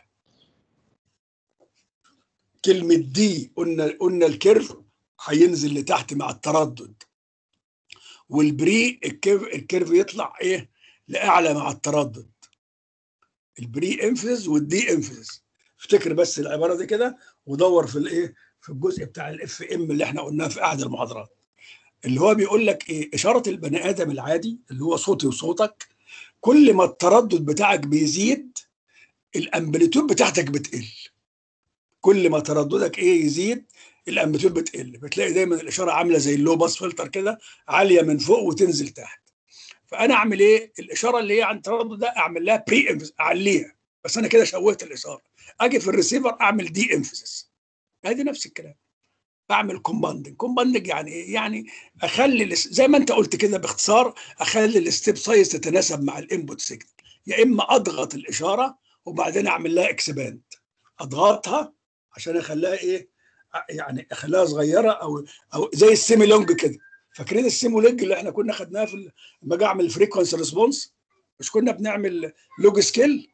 كلمه دي قلنا قلنا الكيرف هينزل لتحت مع التردد والبري الكيرف, الكيرف يطلع ايه لاعلى مع التردد البري انفيسيس والدي انفيسيس افتكر بس العباره دي كده ودور في الايه في الجزء بتاع الاف ام اللي احنا قلناه في احد المحاضرات اللي هو بيقول لك ايه اشاره البني ادم العادي اللي هو صوتي وصوتك كل ما التردد بتاعك بيزيد الامبليتود بتاعتك بتقل كل ما ترددك ايه يزيد الامبليتود بتقل بتلاقي دايما الاشاره عامله زي اللو باس فلتر كده عاليه من فوق وتنزل تحت فانا اعمل ايه الاشاره اللي هي عن التردد ده اعمل لها بري انفيس اعليها بس انا كده شوهت الاشاره اجي في الريسيفر اعمل دي انفيسيس ادي نفس الكلام بعمل كومباندنج كومباندنج يعني ايه يعني اخلي الاس- زي ما انت قلت كده باختصار اخلي الستيب سايز تتناسب مع الانبوت سيجنال يا اما اضغط الاشاره وبعدين اعمل لها اكسباند اضغطها عشان اخليها ايه ع- يعني اخليها صغيره او او زي السيمي لونج كده فاكرين السيمي لونج اللي احنا كنا خدناها في ال- لما اجي اعمل فريكونسي ريسبونس مش كنا بنعمل لوج سكيل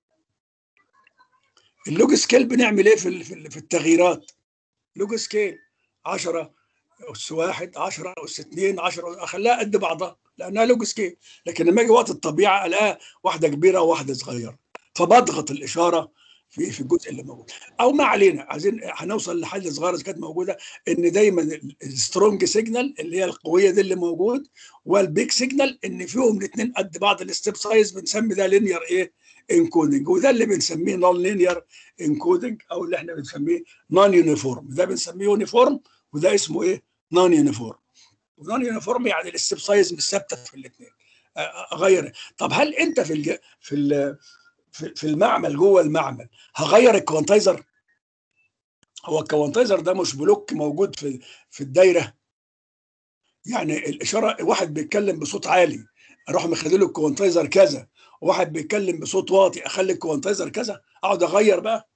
اللوج سكيل بنعمل ايه في ال- في ال- في التغييرات لوج سكيل 10 اس 1 10 اس 2 10 اخليها قد بعضها لانها لوج سكيل لكن لما اجي وقت الطبيعه الاقيها واحده كبيره وواحده صغيره فبضغط الاشاره في في الجزء اللي موجود او ما علينا عايزين هنوصل لحل صغيره كانت موجوده ان دايما السترونج سيجنال اللي هي القويه دي اللي موجود والبيك سيجنال ان فيهم الاثنين قد بعض الستيب سايز بنسمي ده لينير ايه انكودنج وده اللي بنسميه نون لينير انكودنج او اللي احنا بنسميه نون يونيفورم ده بنسميه يونيفورم وده اسمه ايه نون يونيفورم ونون يونيفورم يعني الستيب سايز مش ثابته في الاثنين اغير طب هل انت في الج... في ال... في في المعمل جوه المعمل هغير الكوانتايزر هو الكوانتايزر ده مش بلوك موجود في في الدايره يعني الاشاره واحد بيتكلم بصوت عالي اروح مخلي له الكوانتايزر كذا واحد بيتكلم بصوت واطي اخلي الكوانتايزر كذا اقعد اغير بقى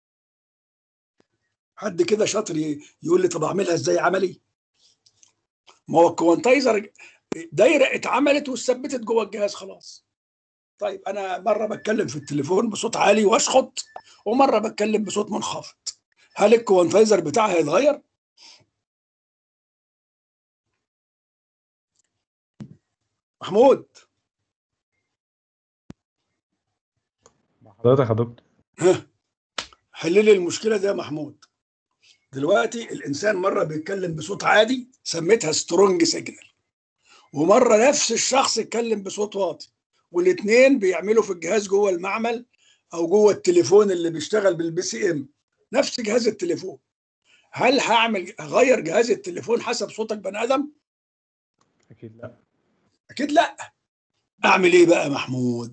حد كده شاطر ي- يقول لي طب اعملها ازاي عملي ما هو الكوانتايزر دايره اتعملت واتثبتت جوه الجهاز خلاص طيب انا مره بتكلم في التليفون بصوت عالي واشخط ومره بتكلم بصوت منخفض هل الكوانتايزر بتاعها هيتغير محمود مع حضرتك يا دكتور ها حل لي المشكله دي يا محمود دلوقتي الانسان مره بيتكلم بصوت عادي سميتها سترونج سيجنال ومره نفس الشخص يتكلم بصوت واطي والاثنين بيعملوا في الجهاز جوه المعمل او جوه التليفون اللي بيشتغل بالبي سي ام نفس جهاز التليفون هل هعمل اغير جهاز التليفون حسب صوتك بني ادم اكيد لا اكيد لا اعمل ايه بقى يا محمود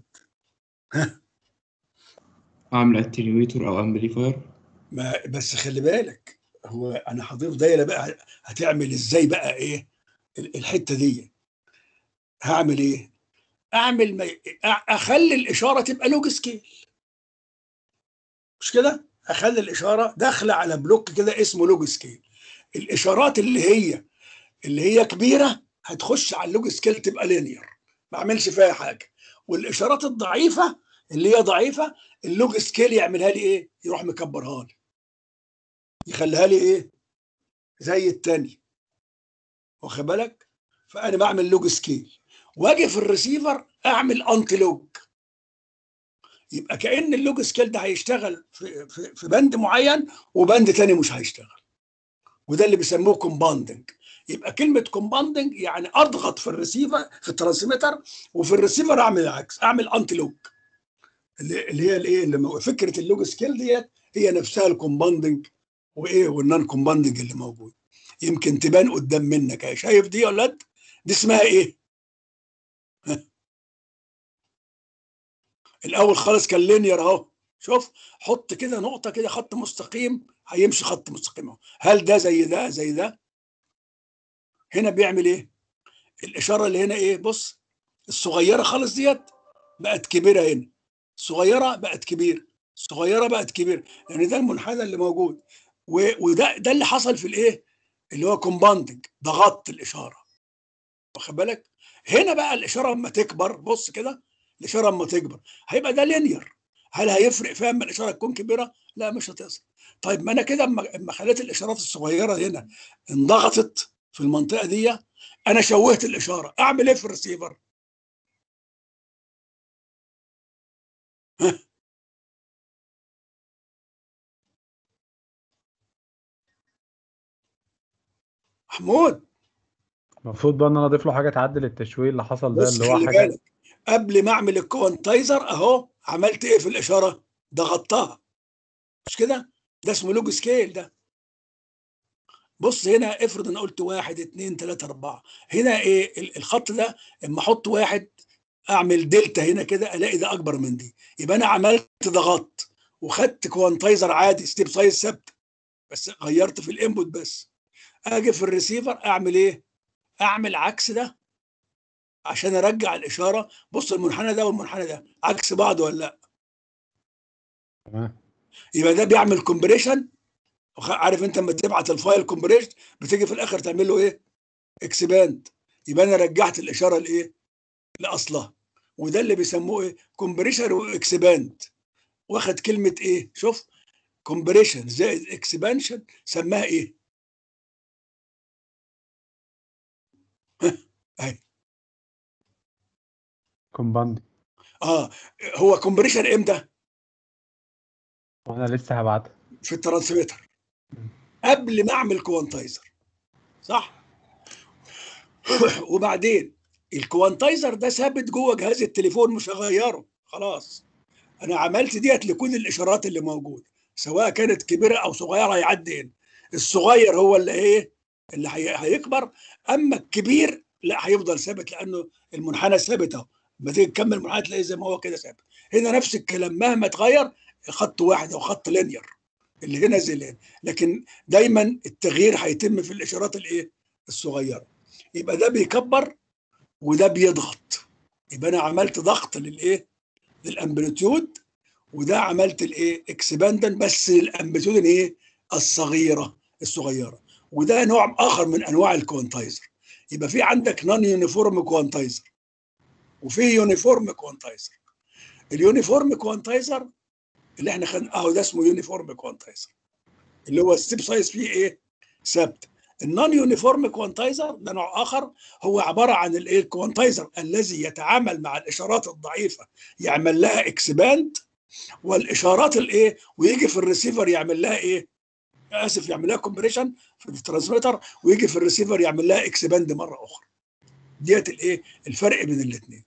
اعمل اتنيويتور او امبليفاير ما بس خلي بالك هو انا هضيف دايره بقى هتعمل ازاي بقى ايه ال- الحته دي هعمل ايه اعمل ما أ- اخلي الاشاره تبقى لوج سكيل مش كده اخلي الاشاره داخله على بلوك كده اسمه لوج سكيل الاشارات اللي هي اللي هي كبيره هتخش على اللوج سكيل تبقى لينير ما اعملش فيها حاجه والاشارات الضعيفه اللي هي ضعيفه اللوج سكيل يعملها لي ايه يروح مكبرها لي يخليها لي ايه زي التاني واخد بالك فانا بعمل لوج سكيل واجي في الريسيفر اعمل انتي لوج يبقى كان اللوج سكيل ده هيشتغل في, في, في بند معين وبند تاني مش هيشتغل وده اللي بيسموه كومباوندنج يبقى كلمه كومباوندنج يعني اضغط في الريسيفر في الترانسميتر وفي الريسيفر اعمل العكس اعمل انتي لوج اللي اللي هي الايه اللي مو- فكره اللوج سكيل ديت هي نفسها الكومباوندنج وايه والنون كومباوندنج اللي موجود يمكن تبان قدام منك اهي شايف دي يا ولاد دي اسمها ايه ها. الاول خالص كان لينير اهو شوف حط كده نقطه كده خط مستقيم هيمشي خط مستقيم اهو هل ده زي ده زي ده هنا بيعمل ايه الاشاره اللي هنا ايه بص الصغيره خالص ديت بقت كبيره هنا الصغيره بقت كبيره الصغيره بقت كبيره لان ده المنحنى اللي موجود و- وده ده اللي حصل في الايه اللي هو كومباوندنج ضغطت الاشاره واخد بالك هنا بقى الاشاره اما تكبر بص كده الاشاره اما تكبر هيبقى ده لينير هل هيفرق فيها اما الاشاره تكون كبيره لا مش هتحصل طيب ما انا كده اما اما خليت الاشارات الصغيره هنا انضغطت في المنطقه دي انا شوهت الاشاره اعمل ايه في الريسيفر محمود المفروض بقى ان انا اضيف له حاجه تعدل التشويه اللي حصل ده بص اللي هو خلي حاجه بالك قبل ما اعمل الكوانتايزر اهو عملت ايه في الاشاره ضغطتها مش كده ده اسمه لوج سكيل ده بص هنا افرض انا قلت واحد اتنين تلاته اربعه هنا ايه ال- الخط ده اما احط واحد اعمل دلتا هنا كده الاقي ده اكبر من دي يبقى انا عملت ضغطت وخدت كوانتايزر عادي ستيب سايز ثابت بس غيرت في الانبوت بس اجي في الريسيفر اعمل ايه اعمل عكس ده عشان ارجع الاشاره بص المنحنى ده والمنحنى ده عكس بعض ولا لا تمام يبقى ده بيعمل كومبريشن عارف انت لما تبعت الفايل كومبريشن بتيجي في الاخر تعمل له ايه اكسباند يبقى انا رجعت الاشاره لايه لاصلها وده اللي بيسموه ايه كومبريشن واكسباند واخد كلمه ايه شوف كومبريشن زائد اكسبانشن سماها ايه اهي كومباند اه هو كومبريشن امتى وانا لسه هبعتها في الترانسميتر قبل ما اعمل كوانتايزر صح وبعدين الكوانتايزر ده ثابت جوه جهاز التليفون مش هغيره خلاص انا عملت ديت لكل الاشارات اللي موجوده سواء كانت كبيره او صغيره هيعدي هنا الصغير هو اللي ايه اللي هي- هيكبر اما الكبير لا هيفضل ثابت لانه المنحنى ثابت اهو لما تيجي تكمل المنحنى تلاقيه زي ما هو كده ثابت هنا نفس الكلام مهما اتغير خط واحد او خط لينير اللي هنا زي اللي هنا لكن دايما التغيير هيتم في الاشارات الايه الصغيره يبقى ده بيكبر وده بيضغط يبقى انا عملت ضغط للايه للامبليتيود وده عملت الايه اكسباندن بس الامبليتيود ايه الصغيره الصغيره وده نوع اخر من انواع الكوانتايزر يبقى في عندك نون يونيفورم كوانتايزر وفي يونيفورم كوانتايزر اليونيفورم كوانتايزر اللي احنا خدنا اهو ده اسمه يونيفورم كوانتايزر اللي هو الستيب سايز فيه ايه ثابت النون يونيفورم كوانتايزر ده نوع اخر هو عباره عن الايه الكوانتايزر الذي يتعامل مع الاشارات الضعيفه يعمل لها اكسباند والاشارات الايه ويجي في الريسيفر يعمل لها ايه اسف يعمل لها كومبريشن في الترانسميتر ويجي في الريسيفر يعمل لها اكسباند مره اخرى ديت الايه الفرق بين الاثنين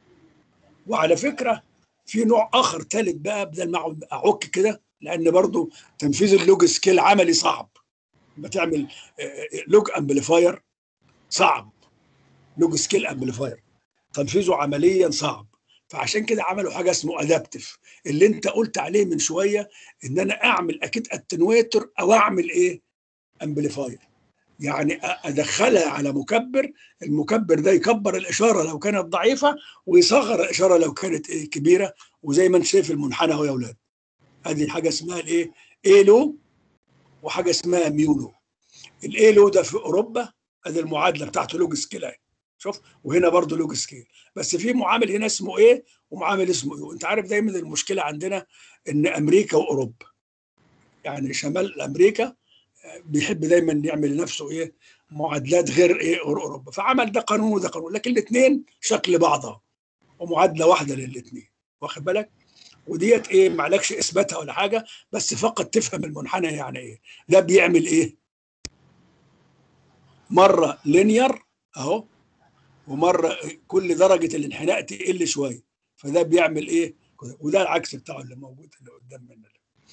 وعلى فكره في نوع اخر ثالث بقى بدل ما اقعد اعك كده لان برضو تنفيذ اللوج سكيل عملي صعب لما تعمل لوج امبليفاير صعب لوج سكيل امبليفاير تنفيذه عمليا صعب فعشان كده عملوا حاجه اسمه ادابتيف اللي انت قلت عليه من شويه ان انا اعمل اكيد اتنويتر او اعمل ايه امبليفاير يعني ادخلها على مكبر المكبر ده يكبر الاشاره لو كانت ضعيفه ويصغر الاشاره لو كانت ايه كبيره وزي ما انت شايف المنحنى اهو يا اولاد ادي حاجه اسمها الايه ايلو وحاجه اسمها ميولو الايلو ده في اوروبا ادي المعادله بتاعته لوج سكيل اهي شوف وهنا برضه لوج سكيل بس في معامل هنا اسمه ايه ومعامل اسمه ايه انت عارف دايما المشكله عندنا ان امريكا واوروبا يعني شمال امريكا بيحب دايما يعمل لنفسه ايه معادلات غير ايه غير اوروبا فعمل ده قانون وده قانون لكن الاثنين شكل بعضها ومعادله واحده للاثنين واخد بالك وديت ايه معلكش اثباتها ولا حاجه بس فقط تفهم المنحنى يعني ايه ده بيعمل ايه مره لينير اهو ومره كل درجه الانحناء تقل شويه فده بيعمل ايه وده العكس بتاعه اللي موجود اللي قدام مننا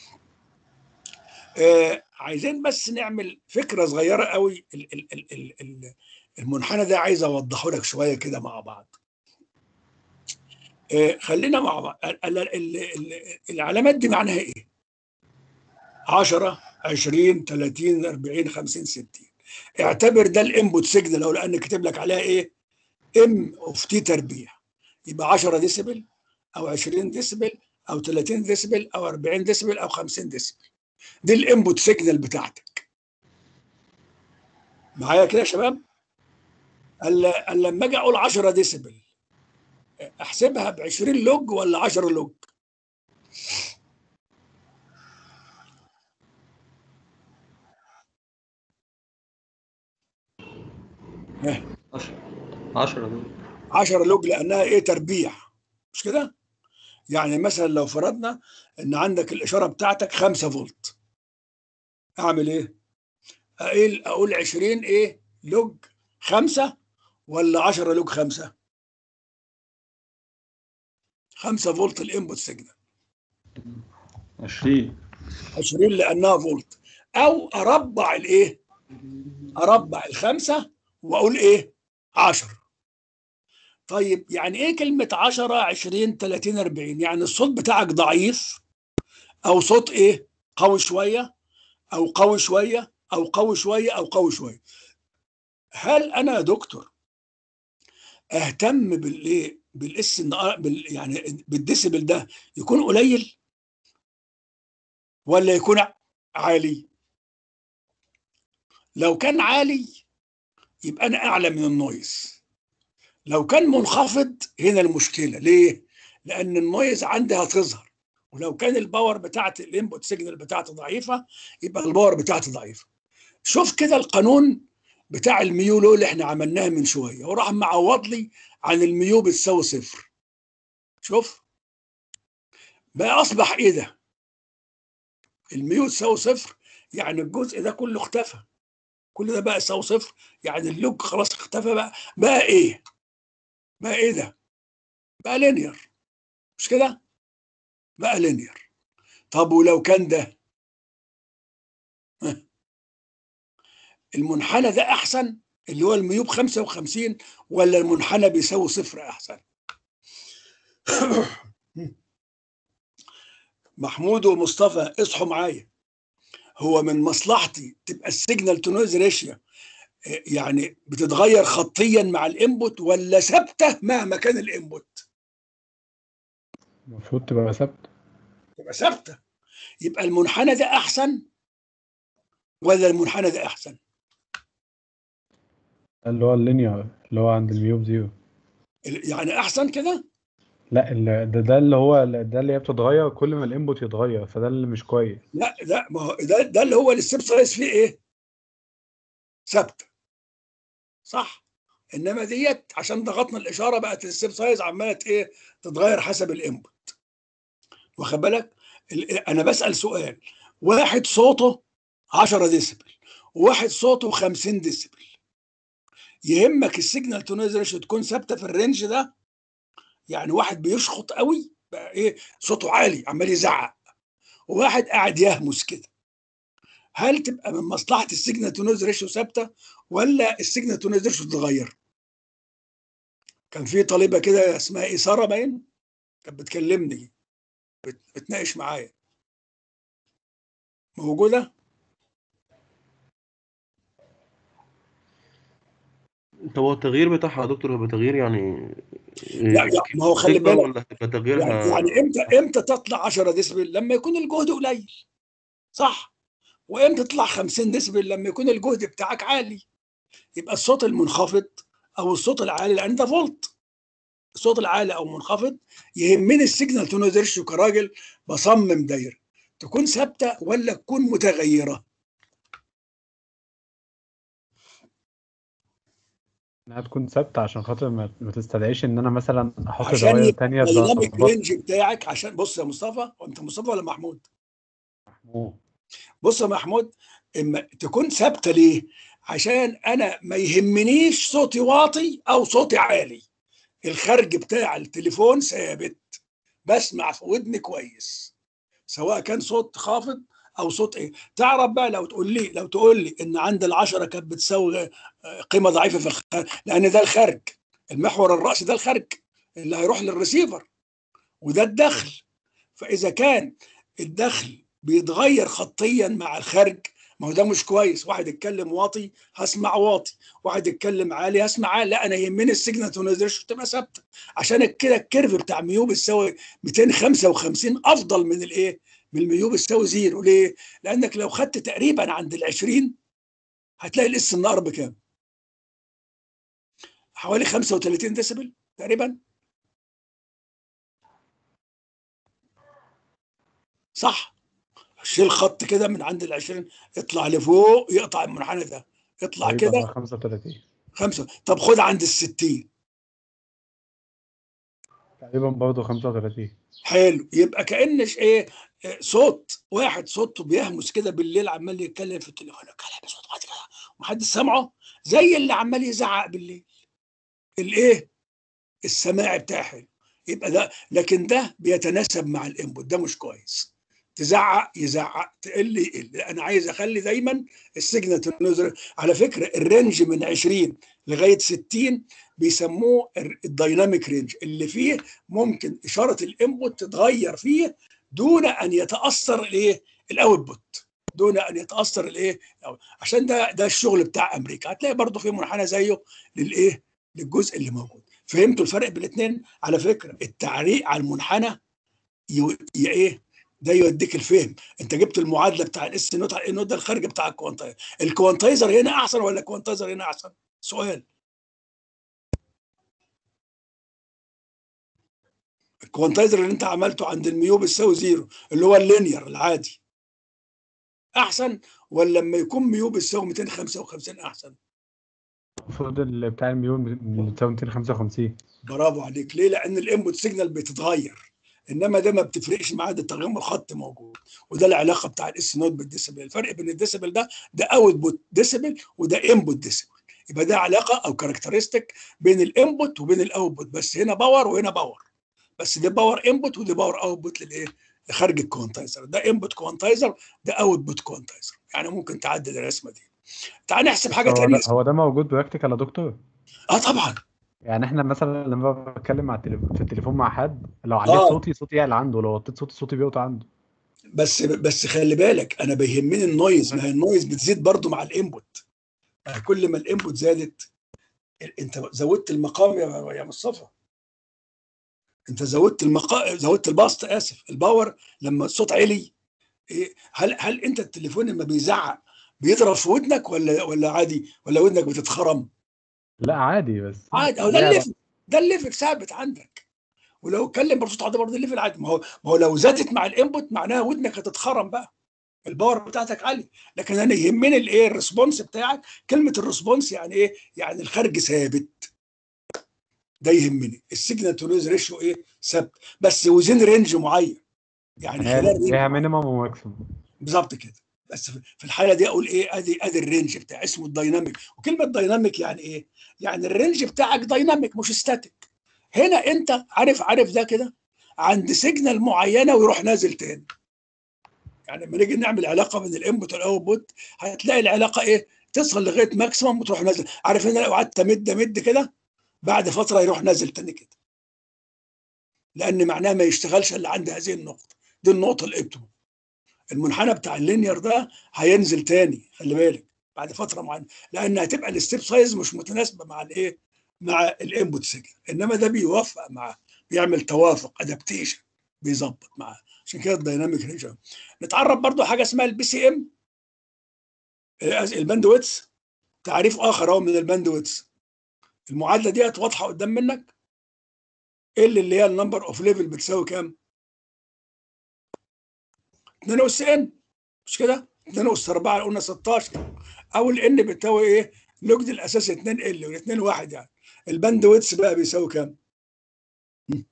آه عايزين بس نعمل فكره صغيره قوي ال ال ال ال ال المنحنى ده عايز اوضحه لك شويه كده مع بعض آه خلينا مع بعض ال ال ال ال العلامات دي معناها ايه 10 20 30 40 50 60 اعتبر ده الانبوت سيجنال او لان كاتب لك عليها ايه ام اوف تي تربيع يبقى 10 ديسبل او 20 ديسبل او 30 ديسبل او 40 ديسبل او 50 ديسبل دي الانبوت سيجنال بتاعتك معايا كده يا شباب قال لما اجي اقول 10 ديسبل احسبها ب 20 لوج ولا 10 لوج ها 10 دول 10 لوج لانها ايه تربيع مش كده يعني مثلا لو فرضنا ان عندك الاشاره بتاعتك 5 فولت اعمل ايه اقول اقول 20 ايه لوج 5 ولا 10 لوج 5 5 فولت الانبوت سيجنال 20 20 لانها فولت او اربع الايه اربع الخمسه واقول ايه 10 طيب يعني ايه كلمه 10 20 30 40 يعني الصوت بتاعك ضعيف او صوت ايه قوي شويه او قوي شويه او قوي شويه او قوي شويه هل انا يا دكتور اهتم بالايه بالاس بال يعني بالديسبل ده يكون قليل ولا يكون عالي لو كان عالي يبقى انا اعلى من النويز لو كان منخفض هنا المشكله ليه لان النويز عندي هتظهر ولو كان الباور بتاعت الانبوت سيجنال بتاعتي ضعيفه يبقى الباور بتاعتي ضعيفه شوف كده القانون بتاع الميو لو اللي احنا عملناه من شويه وراح معوض لي عن الميو بتساوي صفر شوف بقى اصبح ايه ده الميو تساوي صفر يعني الجزء ده كله اختفى كل ده بقى يساوي صفر يعني اللوج خلاص اختفى بقى بقى ايه بقى ايه ده بقى لينير مش كده بقى لينير طب ولو كان ده المنحنى ده احسن اللي هو الميوب 55 ولا المنحنى بيساوي صفر احسن محمود ومصطفى اصحوا معايا هو من مصلحتي تبقى السيجنال تو نويز ريشيو يعني بتتغير خطيا مع الانبوت ولا ثابته مهما كان الانبوت المفروض تبقى ثابت تبقى ثابته يبقى المنحنى ده احسن ولا المنحنى ده احسن اللي هو اللينير اللي هو عند الميوب زيرو يعني احسن كده لا ال- ده ده اللي هو ده اللي هي بتتغير كل ما الانبوت يتغير فده اللي مش كويس لا لا ما هو ده ده اللي هو الستيب سايز فيه ايه ثابته صح انما ديت عشان ضغطنا الاشاره بقت الستيب سايز عماله ايه تتغير حسب الانبوت واخد بالك ال- انا بسال سؤال واحد صوته 10 ديسبل وواحد صوته 50 ديسبل يهمك السيجنال تو نويز ريشيو تكون ثابته في الرينج ده يعني واحد بيشخط قوي بقى ايه صوته عالي عمال يزعق وواحد قاعد يهمس كده هل تبقى من مصلحه السيجنال تو نويز ريشيو ثابته ولا السيجنال تو نويز ريشيو تتغير كان في طالبه كده اسمها ايه ساره باين كانت بتكلمني بت- بتناقش معايا موجوده طب هو التغيير بتاعها يا دكتور هيبقى تغيير يعني لا لا ما هو خلي بسيطة بالك ولا هتبقى تغييرها يعني, يعني امتى امتى تطلع 10 ديسبل لما يكون الجهد قليل صح وامتى تطلع 50 ديسبل لما يكون الجهد بتاعك عالي يبقى الصوت المنخفض او الصوت العالي لان ده فولت الصوت العالي او منخفض يهمني السيجنال تو نويز ريشيو كراجل بصمم دايره تكون ثابته ولا تكون متغيره انها تكون ثابته عشان خاطر ما, ما تستدعيش ان انا مثلا احط عشان دوائر يبقى تانية الديناميك تظبط رينج بتاعك عشان بص يا مصطفى وانت مصطفى ولا محمود محمود. بص يا محمود اما تكون ثابته ليه عشان انا ما يهمنيش صوتي واطي او صوتي عالي الخرج بتاع التليفون ثابت بسمع في ودني كويس سواء كان صوت خافض او صوت ايه تعرف بقى لو تقول لي لو تقول لي ان عند العشرة كانت بتساوي آه، قيمه ضعيفه في الخرج لان ده الخرج المحور الرأسي ده الخرج اللي هيروح للريسيفر وده الدخل فاذا كان الدخل بيتغير خطيا مع الخارج ما هو ده مش كويس واحد يتكلم واطي هسمع واطي واحد يتكلم عالي هسمع عالي لا انا يهمني السيجنال تو نويز ريشيو تبقى ثابته عشان كده الكيرف بتاع ميوب يساوي 255 افضل من الايه من الميوب يساوي زيرو ليه لانك لو خدت تقريبا عند ال 20 هتلاقي الاس ان ار بكام حوالي 35 ديسبل تقريبا صح شيل خط كده من عند ال 20 اطلع لفوق يقطع المنحنى ده اطلع هيبقى كده بقى 35 خمسة طب خد عند ال 60 تقريبا برضه 35 حلو يبقى كانش ايه آه، صوت واحد صوته بيهمس كده بالليل عمال يتكلم في التليفون يتكلم بصوت واطي كده ومحدش سامعه زي اللي عمال يزعق بالليل الايه السماع بتاعه حلو يبقى ده لكن ده بيتناسب مع الانبوت ده مش كويس تزعق يزعق تقل يقل انا عايز اخلي دايما السيجنال تنزل على فكره الرينج من 20 لغايه 60 بيسموه الدايناميك رينج اللي فيه ممكن اشاره الانبوت تتغير فيه دون ان يتاثر الايه الاوتبوت دون ان يتاثر الايه عشان ده ده الشغل بتاع امريكا هتلاقي برضه في منحنى زيه للايه للجزء اللي موجود فهمتوا الفرق بين الاثنين على فكره التعليق على المنحنى يو- ي- ايه ده يوديك الفهم انت جبت المعادله بتاع الاس نوت على النوت ده الخارج بتاع الكوانتايزر الكوانتايزر هنا احسن ولا الكوانتايزر هنا احسن سؤال الكوانتايزر اللي انت عملته عند الميو بيساوي زيرو اللي هو اللينير العادي احسن ولا لما يكون ميو بيساوي 255 احسن المفروض اللي بتاع المليون اللي بتساوي 255 برافو عليك ليه لان الانبوت سيجنال بتتغير انما ده ما بتفرقش معاه ده تغير الخط موجود وده العلاقه بتاع الاس نوت بالديسيبل الفرق بين الديسيبل ده ده اوتبوت ديسيبل وده انبوت ديسيبل يبقى ده علاقه او كاركترستيك بين الانبوت وبين الاوتبوت بس هنا باور وهنا باور بس ده باور انبوت وده باور اوتبوت للايه لخارج الكوانتايزر ده انبوت كوانتايزر ده اوتبوت كوانتايزر يعني ممكن تعدل الرسمه دي تعال نحسب حاجه هو تانية ده هو ده موجود براكتيكال يا دكتور اه طبعا يعني احنا مثلا لما بتكلم مع التليفون في التليفون مع حد لو عليت آه. صوتي صوتي يعلى عنده لو وطيت صوتي صوتي بيوطى عنده بس بس خلي بالك انا بيهمني النويز ما هي النويز بتزيد برضو مع الانبوت يعني كل ما الانبوت زادت انت زودت المقام يا يا مصطفى انت زودت المقام زودت الباسط اسف الباور لما الصوت عالي إيه هل هل انت التليفون لما بيزعق بيضرب في ودنك ولا ولا عادي ولا ودنك بتتخرم لا عادي بس عادي اهو ده ليه الليفل ده الليفل ثابت عندك ولو اتكلم بصوت عادي برضه الليفل عادي ما هو ما هو لو زادت مع الانبوت معناها ودنك هتتخرم بقى الباور بتاعتك عالي لكن انا يهمني الايه الريسبونس بتاعك كلمه الريسبونس يعني ايه يعني الخارج ثابت ده يهمني السيجنال تو نويز ريشيو ايه ثابت بس وزين رينج معين يعني هي خلال رينج ليها معين. مينيمم وماكسيمم بالظبط كده بس في في الحاله دي اقول ايه ادي ادي الرينج بتاع اسمه الدايناميك وكلمه دايناميك يعني ايه يعني الرينج بتاعك دايناميك مش ستاتيك هنا انت عارف عارف ده كده عند سيجنال معينه ويروح نازل تاني يعني لما نيجي نعمل علاقه بين الانبوت والاوتبوت هتلاقي العلاقه ايه تصل لغايه ماكسيمم وتروح نازل عارف ان أنا لو قعدت امد امد كده بعد فتره يروح نازل تاني كده لان معناه ما يشتغلش الا عند هذه النقطه دي النقطه الابتو المنحنى بتاع اللينير ده هينزل تاني خلي بالك بعد فتره معينه لان هتبقى الستيب سايز مش متناسبه مع الايه مع الانبوت سيجنال انما ده بيوافق معاه بيعمل توافق ادابتيشن بيظبط معاه عشان كده الدايناميك ريجن نتعرف برضو حاجه اسمها البي سي ام الباند ويتس تعريف اخر اهو من الباند ويتس المعادله ديت واضحه قدام منك ال اللي هي النمبر اوف ليفل بتساوي كام 2 اس ان مش كده 2 اس 4 قلنا 16 او الان بتساوي ايه لوجد الاساسي 2 ال والاثنين واحد يعني الباند ويتس بقى بيساوي كام م.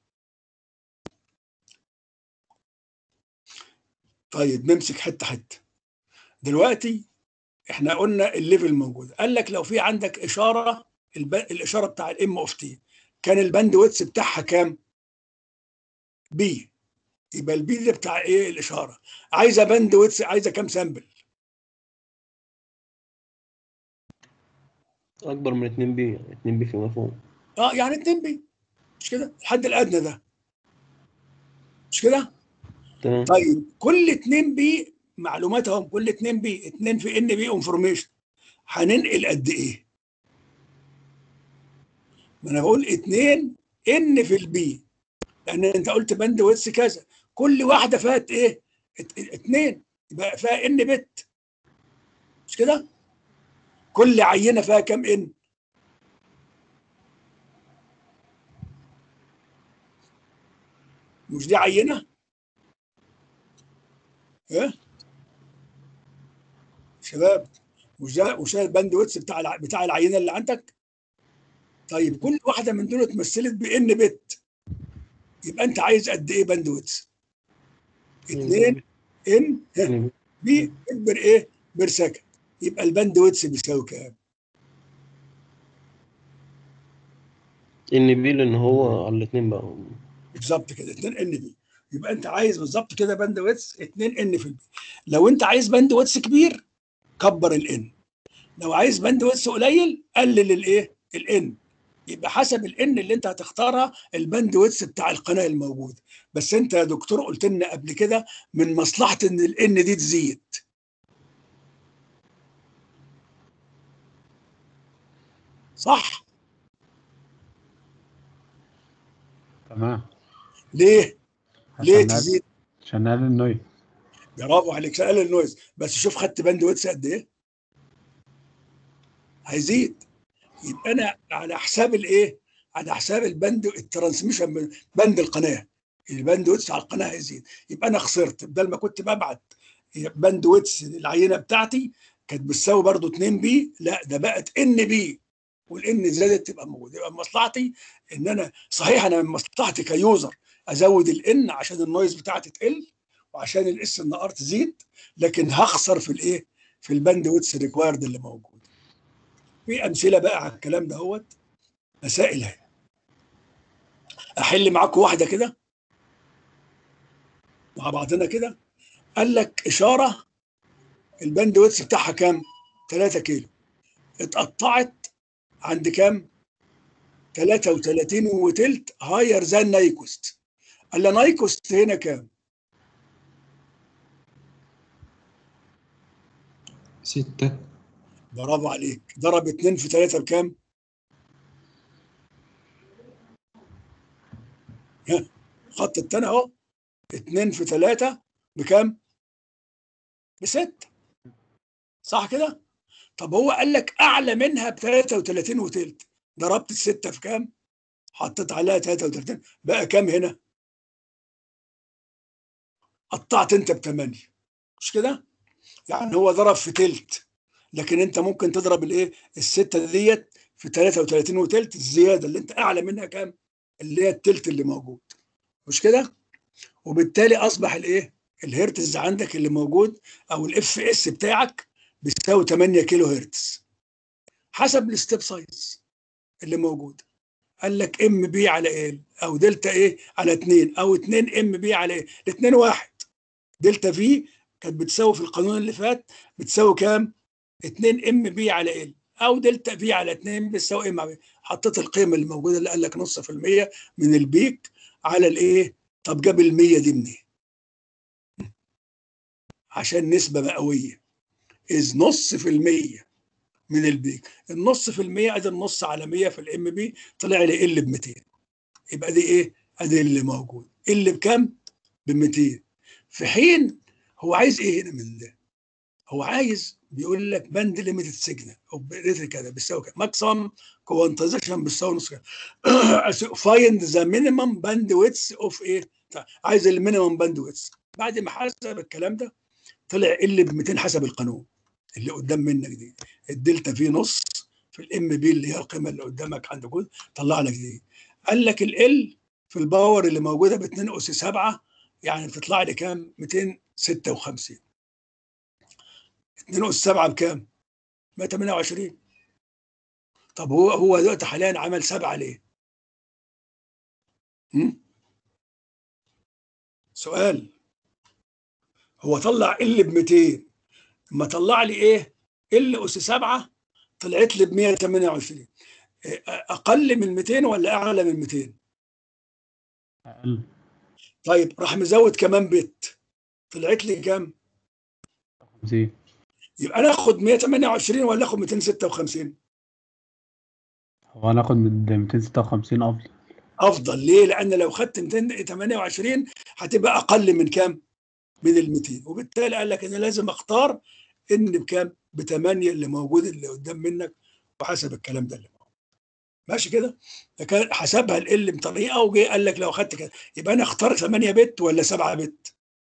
طيب نمسك حته حته دلوقتي احنا قلنا الليفل موجود قال لك لو في عندك اشاره الب... الاشاره بتاع الام اوف تي كان الباند ويتس بتاعها كام بي يبقى البي ده بتاع ايه الاشاره عايزه باند ويتس عايزه كام سامبل اكبر من 2 بي يعني 2 بي فيما فوق اه يعني 2 بي مش كده الحد الادنى ده مش كده تمام طيب كل 2 بي معلوماتهم كل 2 بي 2 في ان بي انفورميشن هننقل قد ايه ما انا بقول 2 ان في البي لان انت قلت باند ويتس كذا كل واحده فيها ايه 2 يبقى فيها ان بت مش كده كل عينه فيها كام ان مش دي عينه ايه شباب مش ده مش ده الباند ويتس بتاع الع... بتاع العينه اللي عندك طيب كل واحده من دول اتمثلت بان بت يبقى انت عايز قد ايه باند ويتس 2 ان اتنين. بي اكبر ايه بير سكند يبقى الباند ويتس بيساوي كام ان بي لان هو على الاثنين بقى بالظبط كده 2 ان بي يبقى انت عايز بالظبط كده باند ويتس 2 ان في البي لو انت عايز باند ويتس كبير كبر الان لو عايز باند ويتس قليل قلل الايه الان يبقى حسب الان اللي انت هتختارها الباند ويتس بتاع القناه الموجوده بس انت يا دكتور قلت لنا قبل كده من مصلحه ان الان دي تزيد صح تمام ليه ليه عشان نقلل- تزيد عشان نقلل النويز برافو عليك سأل النويز بس شوف خدت باند ويتس قد ايه هيزيد يبقى انا على حساب الايه على حساب البند الترانسميشن من بند القناه الباند ويتس على القناه هيزيد يبقى انا خسرت بدل ما كنت ببعت باند ويتس العينه بتاعتي كانت بتساوي برضو 2 بي لا ده بقت ان بي والان زادت تبقى موجوده يبقى مصلحتي ان انا صحيح انا من مصلحتي كيوزر ازود الان عشان النويز بتاعتي تقل وعشان الاس ان ار تزيد لكن هخسر في الايه في الباند ويتس ريكوايرد اللي موجود في امثله بقى على الكلام ده هوت مسائل اهي احل معاكم واحده كده مع بعضنا كده قال لك اشاره الباند ويتس بتاعها كام 3 كيلو اتقطعت عند كام 33 وتلت هاير ذان نايكوست قال لي نايكوست هنا كام ستة برافو عليك ضرب 2 في 3 بكام ها خط التاني اهو 2 في 3 بكام بستة صح كده طب هو قال لك اعلى منها ب 33 وتلت ضربت الستة في كام حطيت عليها 33 بقى كام هنا قطعت انت ب 8 مش كده يعني هو ضرب في تلت لكن انت ممكن تضرب الايه الستة ديت في 33 وتلت الزيادة اللي انت اعلى منها كام اللي هي التلت اللي موجود مش كده وبالتالي اصبح الايه الهرتز عندك اللي موجود او الاف اس بتاعك بيساوي 8 كيلو هرتز حسب الستيب سايز اللي موجود قال لك ام بي على ايه او دلتا ايه على 2 او 2 ام بي على ايه الاثنين واحد دلتا في كانت بتساوي في القانون اللي فات بتساوي كام 2 ام بي على ال او دلتا في على 2 بتساوي ام على بي. حطيت القيمه اللي موجوده اللي قال لك نص في المية من البيك على الايه طب جاب ال 100 دي منين عشان نسبه مئويه إذ نص في المية من البيك النص في المية ادي النص على 100 في الام بي طلع لي ال ب 200 يبقى دي ايه ادي اللي موجود ال بكام ب 200 في حين هو عايز ايه هنا من ده هو عايز بيقول لك بند ليميتد سيجنال او ريتر كده بيساوي كده ماكسيمم كوانتايزيشن بيساوي نص كده فايند ذا مينيمم باند ويتس اوف ايه عايز المينيمم باند ويتس بعد ما حسب الكلام ده طلع ال ب 200 حسب القانون اللي قدام منك دي الدلتا في نص في الام بي اللي هي القيمه اللي قدامك عند جزء طلع لك دي قال لك ال في الباور اللي موجوده ب 2 اس 7 يعني بتطلع لي كام 256 2 اس 7 بكام 128 طب هو هو دلوقتي حاليا عمل 7 ليه هم؟ سؤال هو طلع ال ب 200 لما طلع لي ايه ال اس 7 طلعت لي ب 128 إيه، اقل من 200 ولا اعلى من 200 أقل طيب راح مزود كمان بت طلعت لي كام 50 يبقى انا اخد 128 ولا اخد 256 هو هناخد من 256 أفضل افضل ليه لان لو خدت 228 هتبقى اقل من كام من ال 200 وبالتالي قال لك انا لازم اختار ان بكام ب 8 اللي موجود اللي قدام منك وحسب الكلام ده اللي موجود ماشي كده فكان حسبها ال بطريقه وجي قال لك لو اخدت كده يبقى انا اختار 8 بت ولا 7 بت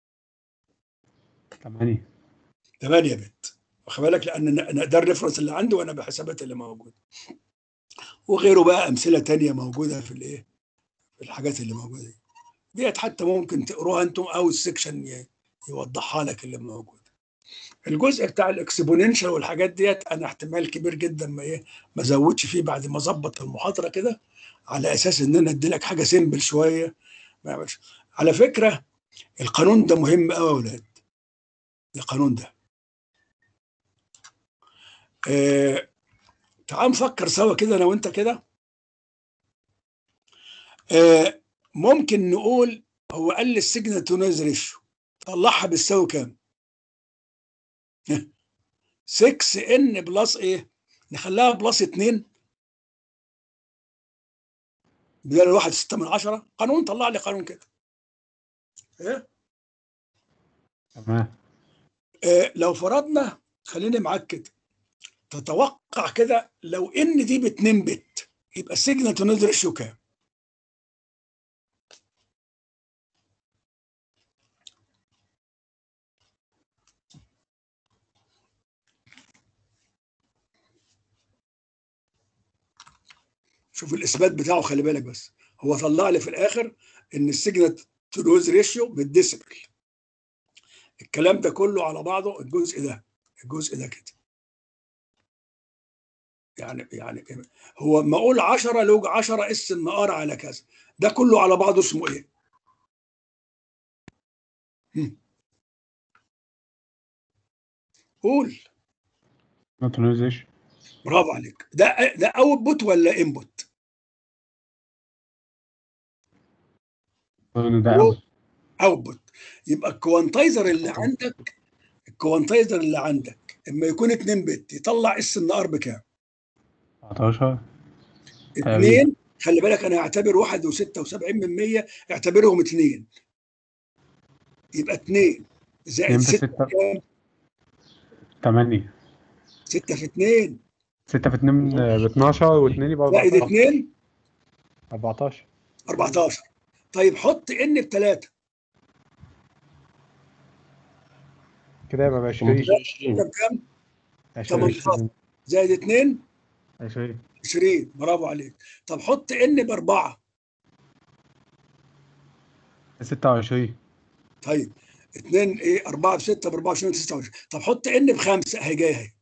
8 8 بت واخد بالك لان أنا- ده الريفرنس اللي عندي وانا بحسابات اللي موجوده وغيره بقى امثله تانية موجوده في الايه في الحاجات اللي موجوده دي ديت حتى ممكن تقروها انتم او السكشن ي- يوضحها لك اللي موجود الجزء بتاع الاكسبوننشال والحاجات ديت انا احتمال كبير جدا ما ايه ما ازودش فيه بعد ما اظبط المحاضره كده على اساس ان انا ادي لك حاجه سيمبل شويه ما يعملش على فكره القانون ده مهم قوي يا اولاد القانون ده آه تعال نفكر سوا كده انا وانت كده آه ممكن نقول هو قال لي السيجنال تو نويز ريشيو طلعها بتساوي كام 6 ان بلس ايه نخليها بلس 2 بدل الواحد 6 من 10 قانون طلع لي قانون كده ايه تمام آه لو فرضنا خليني معاك كده تتوقع كده لو ان دي ب 2 بت يبقى السيجنال تو نويز ريشيو كام شوف الاثبات بتاعه خلي بالك بس هو طلع لي في الاخر ان السيجنال تو نويز ريشيو بالديسبل الكلام ده كله على بعضه الجزء ده الجزء ده كده يعني يعني هو ما اقول 10 لوج 10 اس ان ار على كذا ده كله على بعضه اسمه ايه؟ هم. قول نوتلايزيشن برافو عليك ده ده اوتبوت ولا انبوت ده هو- أول. اوتبوت يبقى الكوانتايزر اللي عندك الكوانتايزر اللي عندك اما يكون 2 بت يطلع اس ان ار بكام 19 اثنين خلي بالك انا هعتبر واحد وستة وسبعين من مية اعتبرهم اثنين يبقى اثنين زائد اتنين في ستة ستة. كام؟ 8 ستة في اثنين 6 في 2 ب 12 و2 يبقى زائد 14 اثنين 14 14 طيب حط ان بثلاثة كده يبقى ب 20 18 بكام؟ 20 18. زائد اثنين 20 20 برافو عليك طب حط ان باربعة 26 طيب اثنين ايه 4 ب 6 ب 24 26 طب حط ان بخمسة اهي جايه اهي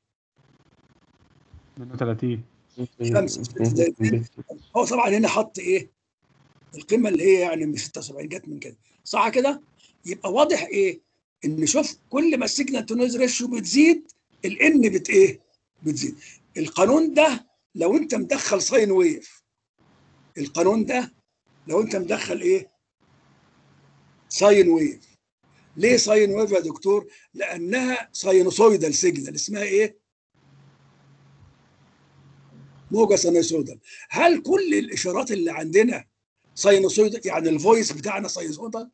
32 خمسة، ستة، زائد اتنين. هو طبعا هنا حط ايه؟ القيمه اللي هي يعني من 76 جت من كده صح كده؟ يبقى واضح ايه؟ ان شوف كل ما السيجنال تو نويز ريشيو بتزيد الان بت ايه؟ بتزيد القانون ده لو انت مدخل ساين ويف القانون ده لو انت مدخل ايه؟ ساين ويف ليه ساين ويف يا دكتور؟ لانها ساينوسويدال سيجنال اسمها ايه؟ موجة ساينوسويدال هل كل الاشارات اللي عندنا ساينوسويدال يعني الفويس بتاعنا ساينوسويدال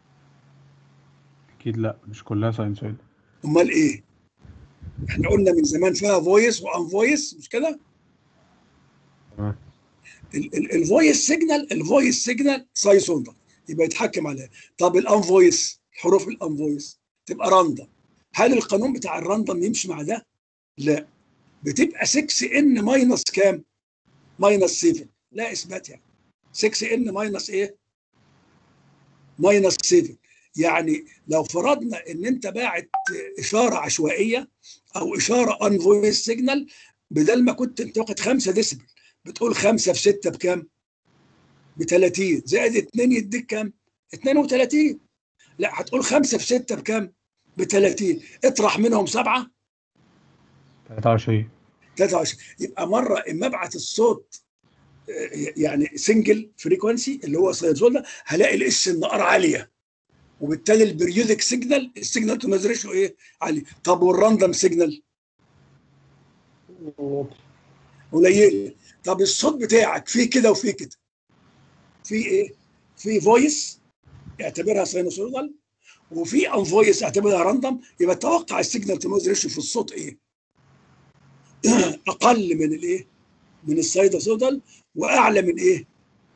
اكيد لا مش كلها ساينسويد امال ايه احنا قلنا من زمان فيها فويس وان فويس مش كده تمام ال- ال- الفويس سيجنال الفويس سيجنال ساينوسويدال يبقى يتحكم عليها طب الان فويس الحروف الان فويس تبقى راندم هل القانون بتاع الراندم يمشي مع ده لا بتبقى 6 ان ماينس كام ماينس 7 لا اثبات يعني 6 ان ماينس ايه ماينس 7 يعني لو فرضنا ان انت باعت اشاره عشوائيه او اشاره ان فويس سيجنال بدل ما كنت انت واخد 5 ديسبل بتقول 5 في 6 بكام؟ ب 30 زائد 2 يديك كام؟ 32 لا هتقول 5 في 6 بكام؟ ب 30 اطرح منهم سبعه 23 23 يبقى مره اما ابعت الصوت آه، يعني سنجل فريكونسي اللي هو ساينسويدال هلاقي الاس ان ار عاليه وبالتالي البريودك سيجنال السيجنال تو نويز ريشيو ايه؟ عالي طب والراندوم سيجنال قليله طب الصوت بتاعك فيه كده وفيه كده في ايه؟ في فويس اعتبرها ساينوسويدال وفي ان فويس اعتبرها راندوم يبقى توقع السيجنال تو نويز ريشيو في الصوت ايه؟ اقل من الايه؟ من الساينوسويدال واعلى من ايه؟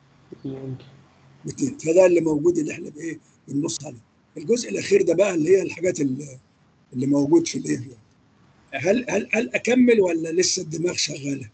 باتنين فده اللي موجود اللي احنا بايه؟ بنبص عليه الجزء الاخير ده بقى اللي هي الحاجات اللي, اللي موجود في الايه؟ هل هل هل اكمل ولا لسه الدماغ شغاله؟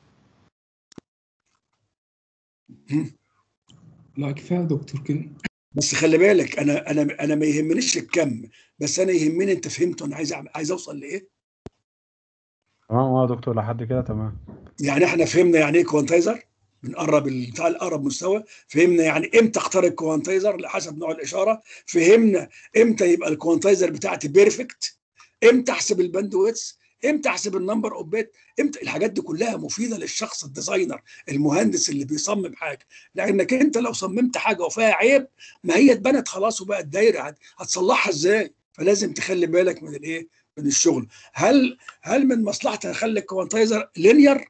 لا كفايه يا دكتور كده بس خلي بالك انا انا انا ما يهمنيش الكم بس انا يهمني انت فهمته انا عايز أعمل- عايز اوصل لايه؟ تمام اه يا دكتور لحد كده تمام يعني احنا فهمنا يعني ايه كوانتايزر بنقرب ال- بتاع الاقرب مستوى فهمنا يعني امتى اختار الكوانتايزر لحسب نوع الاشاره فهمنا امتى يبقى الكوانتايزر بتاعتي بيرفكت امتى احسب الباندويتس امتى احسب النمبر اوف بيت امتى الحاجات دي كلها مفيده للشخص الديزاينر المهندس اللي بيصمم حاجه لانك انت لو صممت حاجه وفيها عيب ما هي اتبنت خلاص وبقت دايره هت- هتصلحها ازاي فلازم تخلي بالك من الايه من الشغل هل هل من مصلحتي اخلي الكوانتايزر لينير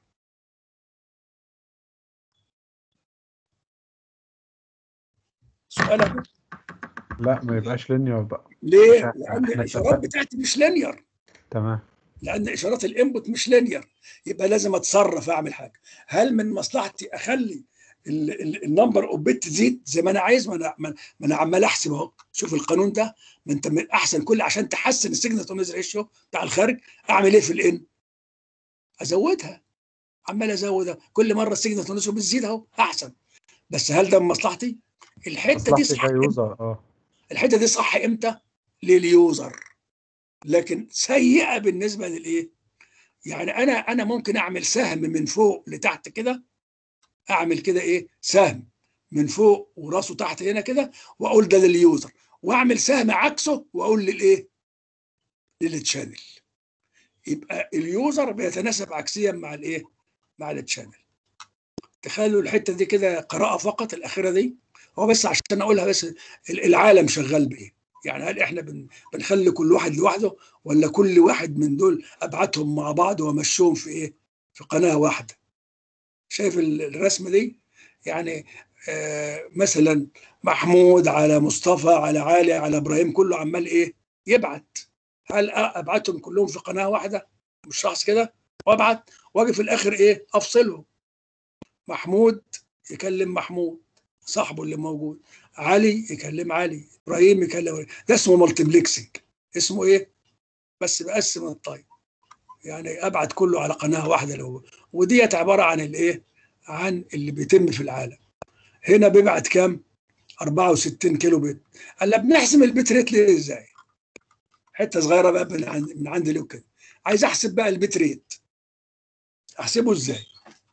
سؤالك لا ما يبقاش لينير بقى ليه؟ إحنا- لان إحنا الاشارات اتفقنا. بتاعتي مش لينير تمام لان اشارات الانبوت مش لينير يبقى لازم اتصرف اعمل حاجه هل من مصلحتي اخلي ال- ال- النمبر اوف بت تزيد زي ما انا عايز ما انا ما ما انا عمال احسب اهو شوف القانون ده ما انت من احسن كل عشان تحسن السيجنال تو نويز ريشيو بتاع الخارج اعمل ايه في الان؟ ازودها عمال ازودها كل مره السيجنال تو نويز بتزيد اهو احسن بس هل ده من مصلحتي؟ الحته دي مصلحتي صح كيوزر اه الحته دي صح امتى؟ لليوزر لكن سيئه بالنسبه للايه؟ يعني انا انا ممكن اعمل سهم من فوق لتحت كده اعمل كده ايه؟ سهم من فوق وراسه تحت هنا كده واقول ده لليوزر واعمل سهم عكسه واقول للايه؟ للتشانل يبقى اليوزر بيتناسب عكسيا مع الايه مع التشانل تخيلوا الحته دي كده قراءه فقط الاخيره دي هو بس عشان اقولها بس ال- العالم شغال بايه يعني هل احنا بن بنخلي كل واحد لوحده ولا كل واحد من دول ابعتهم مع بعض وامشيهم في ايه في قناه واحده شايف ال- الرسمه دي يعني آه مثلا محمود على مصطفى على علي على ابراهيم كله عمال ايه يبعت هل أ- ابعتهم كلهم في قناه واحده مش شخص كده وابعت واجي في الاخر ايه افصلهم محمود يكلم محمود صاحبه اللي موجود علي يكلم علي ابراهيم يكلم ده اسمه مالتيبلكسنج اسمه ايه بس بقسم الطيب يعني ابعت كله على قناه واحده لو وديت عباره عن الايه عن اللي بيتم في العالم هنا بيبعت كام 64 كيلو بت قال بنحسب البت ريت ليه ازاي حته صغيره بقى من عند من عند لو كده عايز احسب بقى البت ريت احسبه ازاي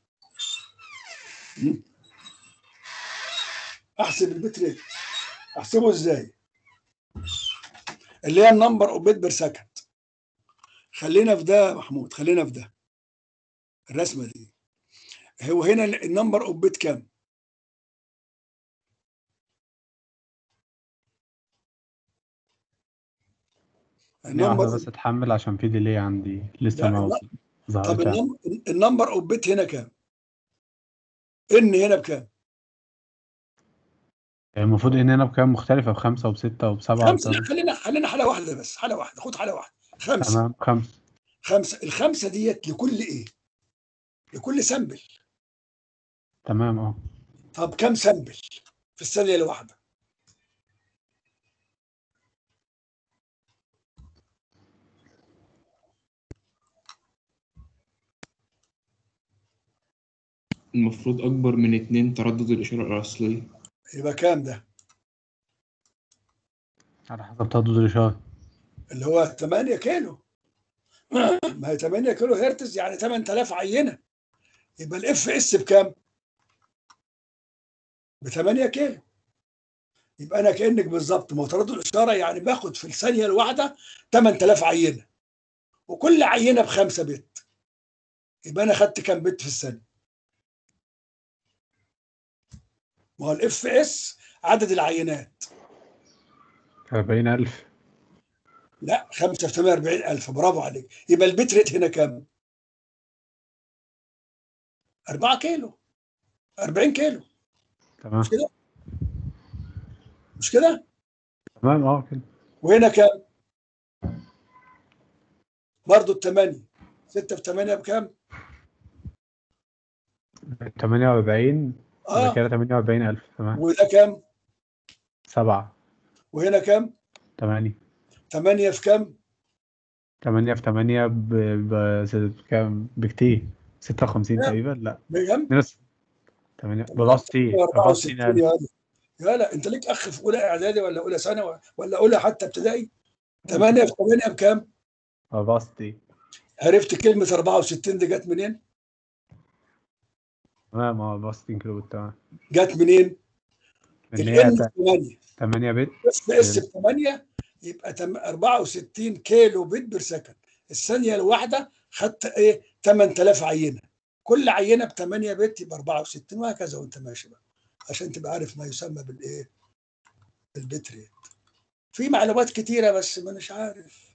مم. احسب البت ريت احسبه ازاي اللي هي النمبر اوف بيت بير سكند خلينا في ده يا محمود خلينا في ده الرسمه دي هو هنا النمبر اوف بيت كام ثانية واحدة النمبر بس اتحمل عشان في ديلي عندي لسه لا، ما لا. وصل- طب ظهرت يعني. النم- النمبر اوف بيت هنا كام ان هنا بكام يعني المفروض ان هنا بكام مختلفة بخمسة وبستة وبسبعة خمسه لا وبتمانية. خلينا خلينا حاله واحده بس حاله واحده خد حاله واحده خمسه تمام خمسة خمسه الخمسه ديت لكل ايه؟ لكل سامبل تمام اه طب كم سامبل في الثانيه الواحده؟ المفروض أكبر من اتنين تردد الإشارة الأصلية يبقى كام ده؟ على حسب تردد الإشارة اللي هو 8 كيلو ما هي 8 كيلو هرتز يعني 8000 عينه يبقى الاف اس بكام؟ ب 8 كيلو يبقى انا كانك بالظبط ما هو تردد الاشاره يعني باخد في الثانيه الواحده 8000 عينه وكل عينه بخمسه بت يبقى انا خدت كام بت في الثانيه؟ ما هو الاف اس عدد العينات أربعين ألف لا 5 في 480000 برافو عليك يبقى البت ريت هنا كام؟ 4 كيلو 40 كيلو تمام مش كده؟ مش كده؟ تمام اه كده وهنا كام؟ برضه الثمانية 6 في 8 بكام؟ تمانية وأربعين ده اه كده تمانية وأربعين ألف تمام وده كام؟ سبعة وهنا كام؟ تمانية 8 في كام؟ تمانية في تمانية ب... ب... ست- كام بكتير ستة وخمسين لا. تقريبا لا بكام؟ اتنين وست- تمانية بأربعة وستين أربعة وستين 64 ألف يا يا لا انت ليك اخ في اولى اعدادي ولا اولى ثانوي ولا اولى حتى ابتدائي 8 في 8 بكام؟ أربعة وستين عرفت كلمة 64 دي جت منين؟ تمام اه أربعة وستين كيلو بت تمام جت منين؟ إن هي الان ت- 8 تمانية بت اف اس ب 8 يبقى تم- 64 كيلو بت بير سكند الثانيه الواحده خدت ايه 8000 عينه كل عينه ب 8 بت يبقى 64 وهكذا وانت ماشي بقى عشان تبقى عارف ما يسمى بالايه بالبت ريت في معلومات كتيره بس ما مش عارف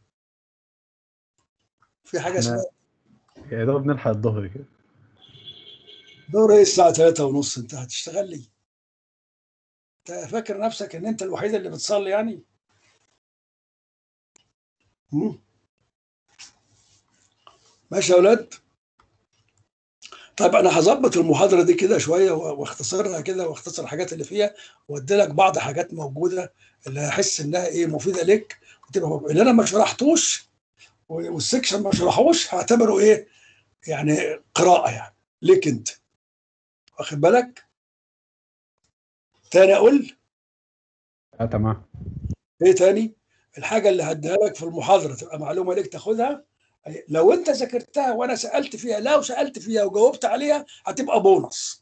في حاجه احنا اسمها يا دوب نلحق الظهر كده دور ايه الساعه 3 ونص انت هتشتغل لي انت فاكر نفسك ان انت الوحيد اللي بتصلي يعني مم. ماشي يا اولاد طيب انا هظبط المحاضره دي كده شويه و- واختصرها كده واختصر الحاجات اللي فيها وادي لك بعض حاجات موجوده اللي هحس انها ايه مفيده لك وتبقى مفيدة. اللي انا ما شرحتوش و- والسكشن ما شرحوش هعتبره ايه يعني قراءه يعني ليك انت واخد بالك تاني اقول اه تمام ايه تاني الحاجه اللي هديها لك في المحاضره تبقى معلومه ليك تاخدها لو انت ذاكرتها وانا سالت فيها لو سالت فيها وجاوبت عليها هتبقى بونص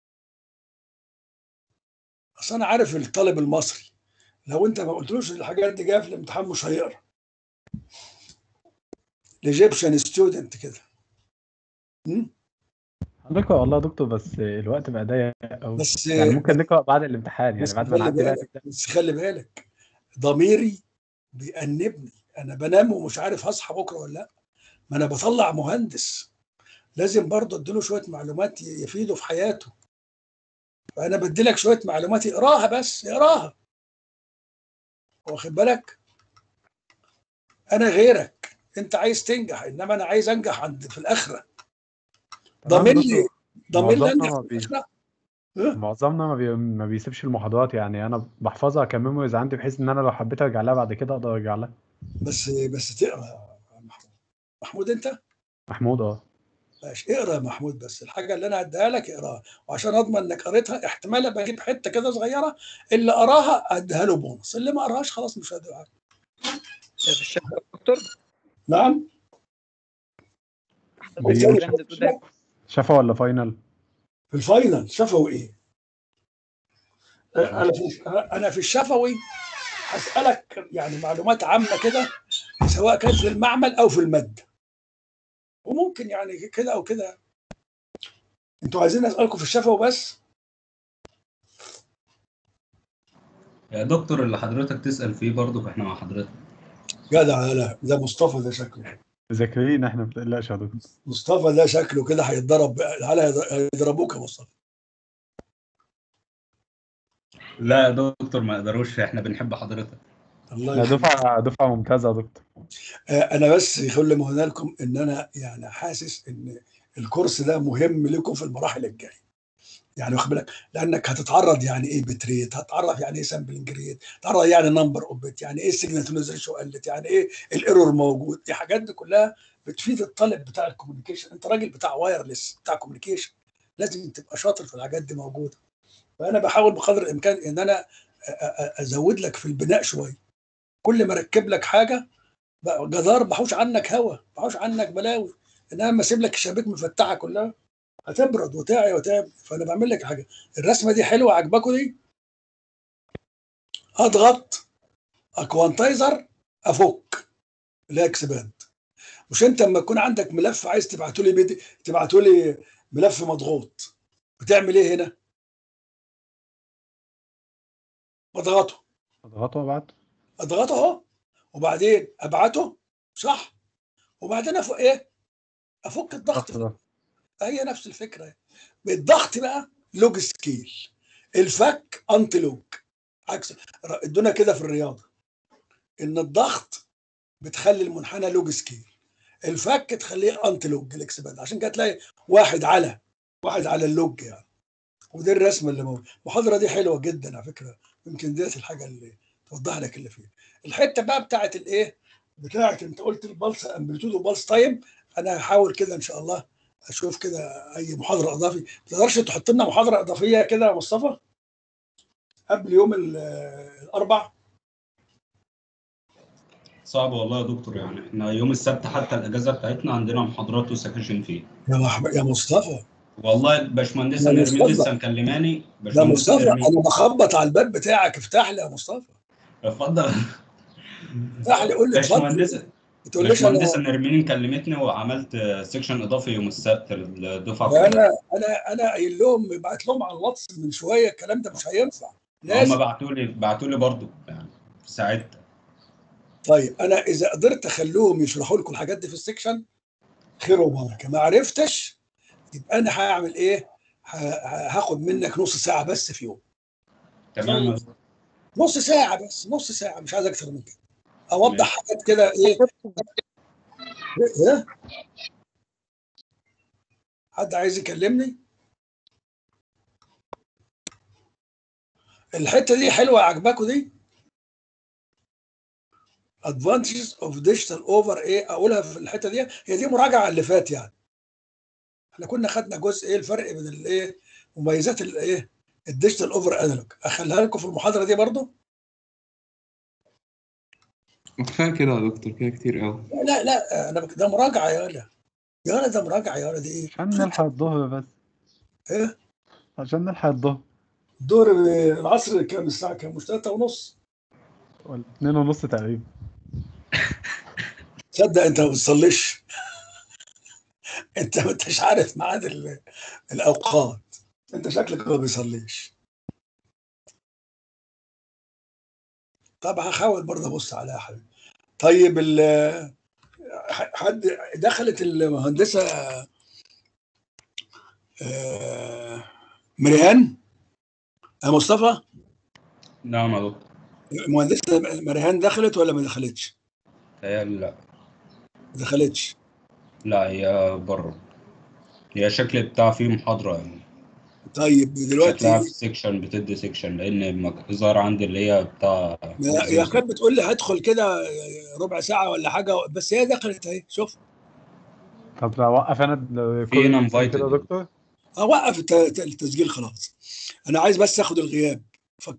اصل انا عارف الطالب المصري لو انت ما قلتلوش الحاجات دي جايه في الامتحان مش هيقرا الايجيبشن ستودنت كده م? هنقرا والله يا دكتور بس الوقت بقى ضيق قوي بس يعني ممكن نقرا بعد الامتحان يعني بس بعد ما خلي نعدي بقى بالك نبدا بس خلي بالك ضميري بيأنبني انا بنام ومش عارف هصحى بكره ولا لا ما انا بطلع مهندس لازم برضه اديله شويه معلومات ي- يفيده في حياته فانا بدي لك شويه معلومات اقراها بس اقراها واخد بالك انا غيرك انت عايز تنجح انما انا عايز انجح عند في الاخره تمام ضامن يا لي دكتور ضامن لي معظمنا انجح ما في بي الاخره ها؟ معظمنا ما, بي... ما بيسيبش المحاضرات يعني انا بحفظها كميموريز عندي بحيث ان انا لو حبيت ارجع لها بعد كده اقدر ارجع لها بس بس تقرا يا محمود محمود انت محمود اه ماشي اقرا يا محمود بس الحاجه اللي انا هديها لك اقراها وعشان اضمن انك قريتها احتمال ابقى اجيب حته كده صغيره اللي قراها اديها له بونص اللي ما قراهاش خلاص مش هديها حاجه في الشفا يا دكتور نعم بي- ثاني الكلام ده بتقول ده شفا ولا فاينل في الفاينل شفوي ايه انا في انا في الشفوي هسالك يعني معلومات عامه كده سواء كانت في المعمل او في الماده وممكن يعني كده او كده انتوا عايزين اسالكم في الشفوي بس يا دكتور اللي حضرتك تسأل فيه برضه احنا مع حضرتك جدع لا ده مصطفى ده شكله مذاكرين احنا ما تقلقش يا دكتور مصطفى ده شكله كده هيتضرب تعالى هيضربوك يا مصطفى لا يا دكتور ما يقدروش احنا بنحب حضرتك الله لا يخليك دفعه دفعه ممتازه يا دكتور آه، انا بس كل ما هنا لكم ان انا يعني حاسس ان الكورس ده مهم لكم في المراحل الجايه يعني واخد بالك لانك هتتعرض يعني ايه بتريت هتتعرف يعني ايه سامبلنج ريت هتتعرض يعني نمبر اوف بت يعني ايه السيجنال ريشيو قلت يعني ايه الايرور موجود دي حاجات دي كلها بتفيد الطالب بتاع الكوميونيكيشن انت راجل بتاع وايرلس بتاع كوميونيكيشن لازم تبقى شاطر في الحاجات دي موجوده فانا بحاول بقدر الامكان ان انا أ- أ- ازود لك في البناء شويه كل ما اركب لك حاجه بقى جدار بحوش عنك هوا بحوش عنك بلاوي انما لما اسيب لك الشبابيك مفتحه كلها هتبرد وتعي وتعمل فانا بعمل لك حاجه الرسمه دي حلوه عجباكوا دي اضغط اكوانتايزر افك اللي هي اكسباند مش انت لما يكون عندك ملف عايز تبعته لي بيدي تبعته لي ملف مضغوط بتعمل ايه هنا؟ بضغطه اضغطه وابعته اضغطه اهو وبعدين ابعته صح وبعدين أف... ايه افك الضغط الضغط ده هي نفس الفكره بالضغط بقى لوج سكيل الفك انت لوج عكس ادونا كده في الرياضه ان الضغط بتخلي المنحنى لوج سكيل الفك تخليه انت لوج الاكسباند عشان كده تلاقي واحد على واحد على اللوج يعني ودي الرسمه اللي موجوده المحاضره دي حلوه جدا على فكره يمكن ديت الحاجه اللي توضح لك اللي فيها الحته بقى بتاعت الايه بتاعت انت قلت البلس امبليتود وبلس تايم انا هحاول كده ان شاء الله اشوف كده اي محاضره اضافي ما تقدرش تحط لنا محاضره اضافيه كده يا مصطفى قبل يوم ال- الاربع صعب والله يا دكتور يعني احنا يوم السبت حتى الاجازه بتاعتنا عندنا محاضرات وسكاشن فيه يا محمد يا مصطفى والله باشمهندسه يا نرمين مصطفى. لسه مكلماني يا باشمهندسه مصطفى نرمين انا بخبط على الباب بتاعك افتح لي يا مصطفى اتفضل افتح لي قول لي اتفضل باشمهندسه ما تقوليش انا باشمهندسه نرمين كلمتني وعملت سيكشن اضافي يوم السبت للدفعه انا كلها انا انا قايل لهم ابعت لهم على الواتس من شويه الكلام ده مش هينفع هم لازم بعتوا لي بعتوا لي برضه يعني في ساعتها طيب انا اذا قدرت اخليهم يشرحوا لكم الحاجات دي في السكشن خير وبركه ما عرفتش يبقى انا هعمل ايه ه- ه- هاخد منك نص ساعه بس في يوم تمام يا دكتور. نص ساعه بس نص ساعه مش عايز اكتر من كده اوضح حاجات كده ايه ايه حد عايز يكلمني الحته دي حلوه عجباكوا دي advantages of digital over ايه اقولها في الحته دي هي دي مراجعه على اللي فات يعني احنا كنا خدنا جزء ايه الفرق بين الايه مميزات الايه الديجيتال اوفر انالوج اخليها لكم في المحاضره دي برضو كفايه كده يا دكتور كده كتير قوي لا لا انا بك- ده مراجعه يا ولا يا ولا ده مراجعه يا ولا دي ايه عشان نلحق الظهر بس ايه عشان نلحق الظهر دور العصر كام الساعه كام مش 3 ونص ولا اتنين ونص تقريبا تصدق انت ما بتصليش انت ما انتش عارف ميعاد ال- الاوقات انت شكلك ما بيصليش طب هحاول برضه ابص عليها يا حبيبي طيب ال- ح- حد دخلت المهندسه آه، مريهان يا مصطفى نعم يا دكتور المهندسه مريهان دخلت ولا ما دخلتش؟ هي لا ما دخلتش لا هي بره هي شكل بتاع فيه محاضرة يعني طيب شكلها دلوقتي في سيكشن بتدي سيكشن لأن مك- ظهر عندي اللي هي بتاع هي كانت بتقول لي هدخل كده ربع ساعه ولا حاجه بس هي دخلت اهي شوف طب اوقف انا ال- في هنا كل invited. كده يا دكتور اوقف الت- التسجيل خلاص انا عايز بس اخد الغياب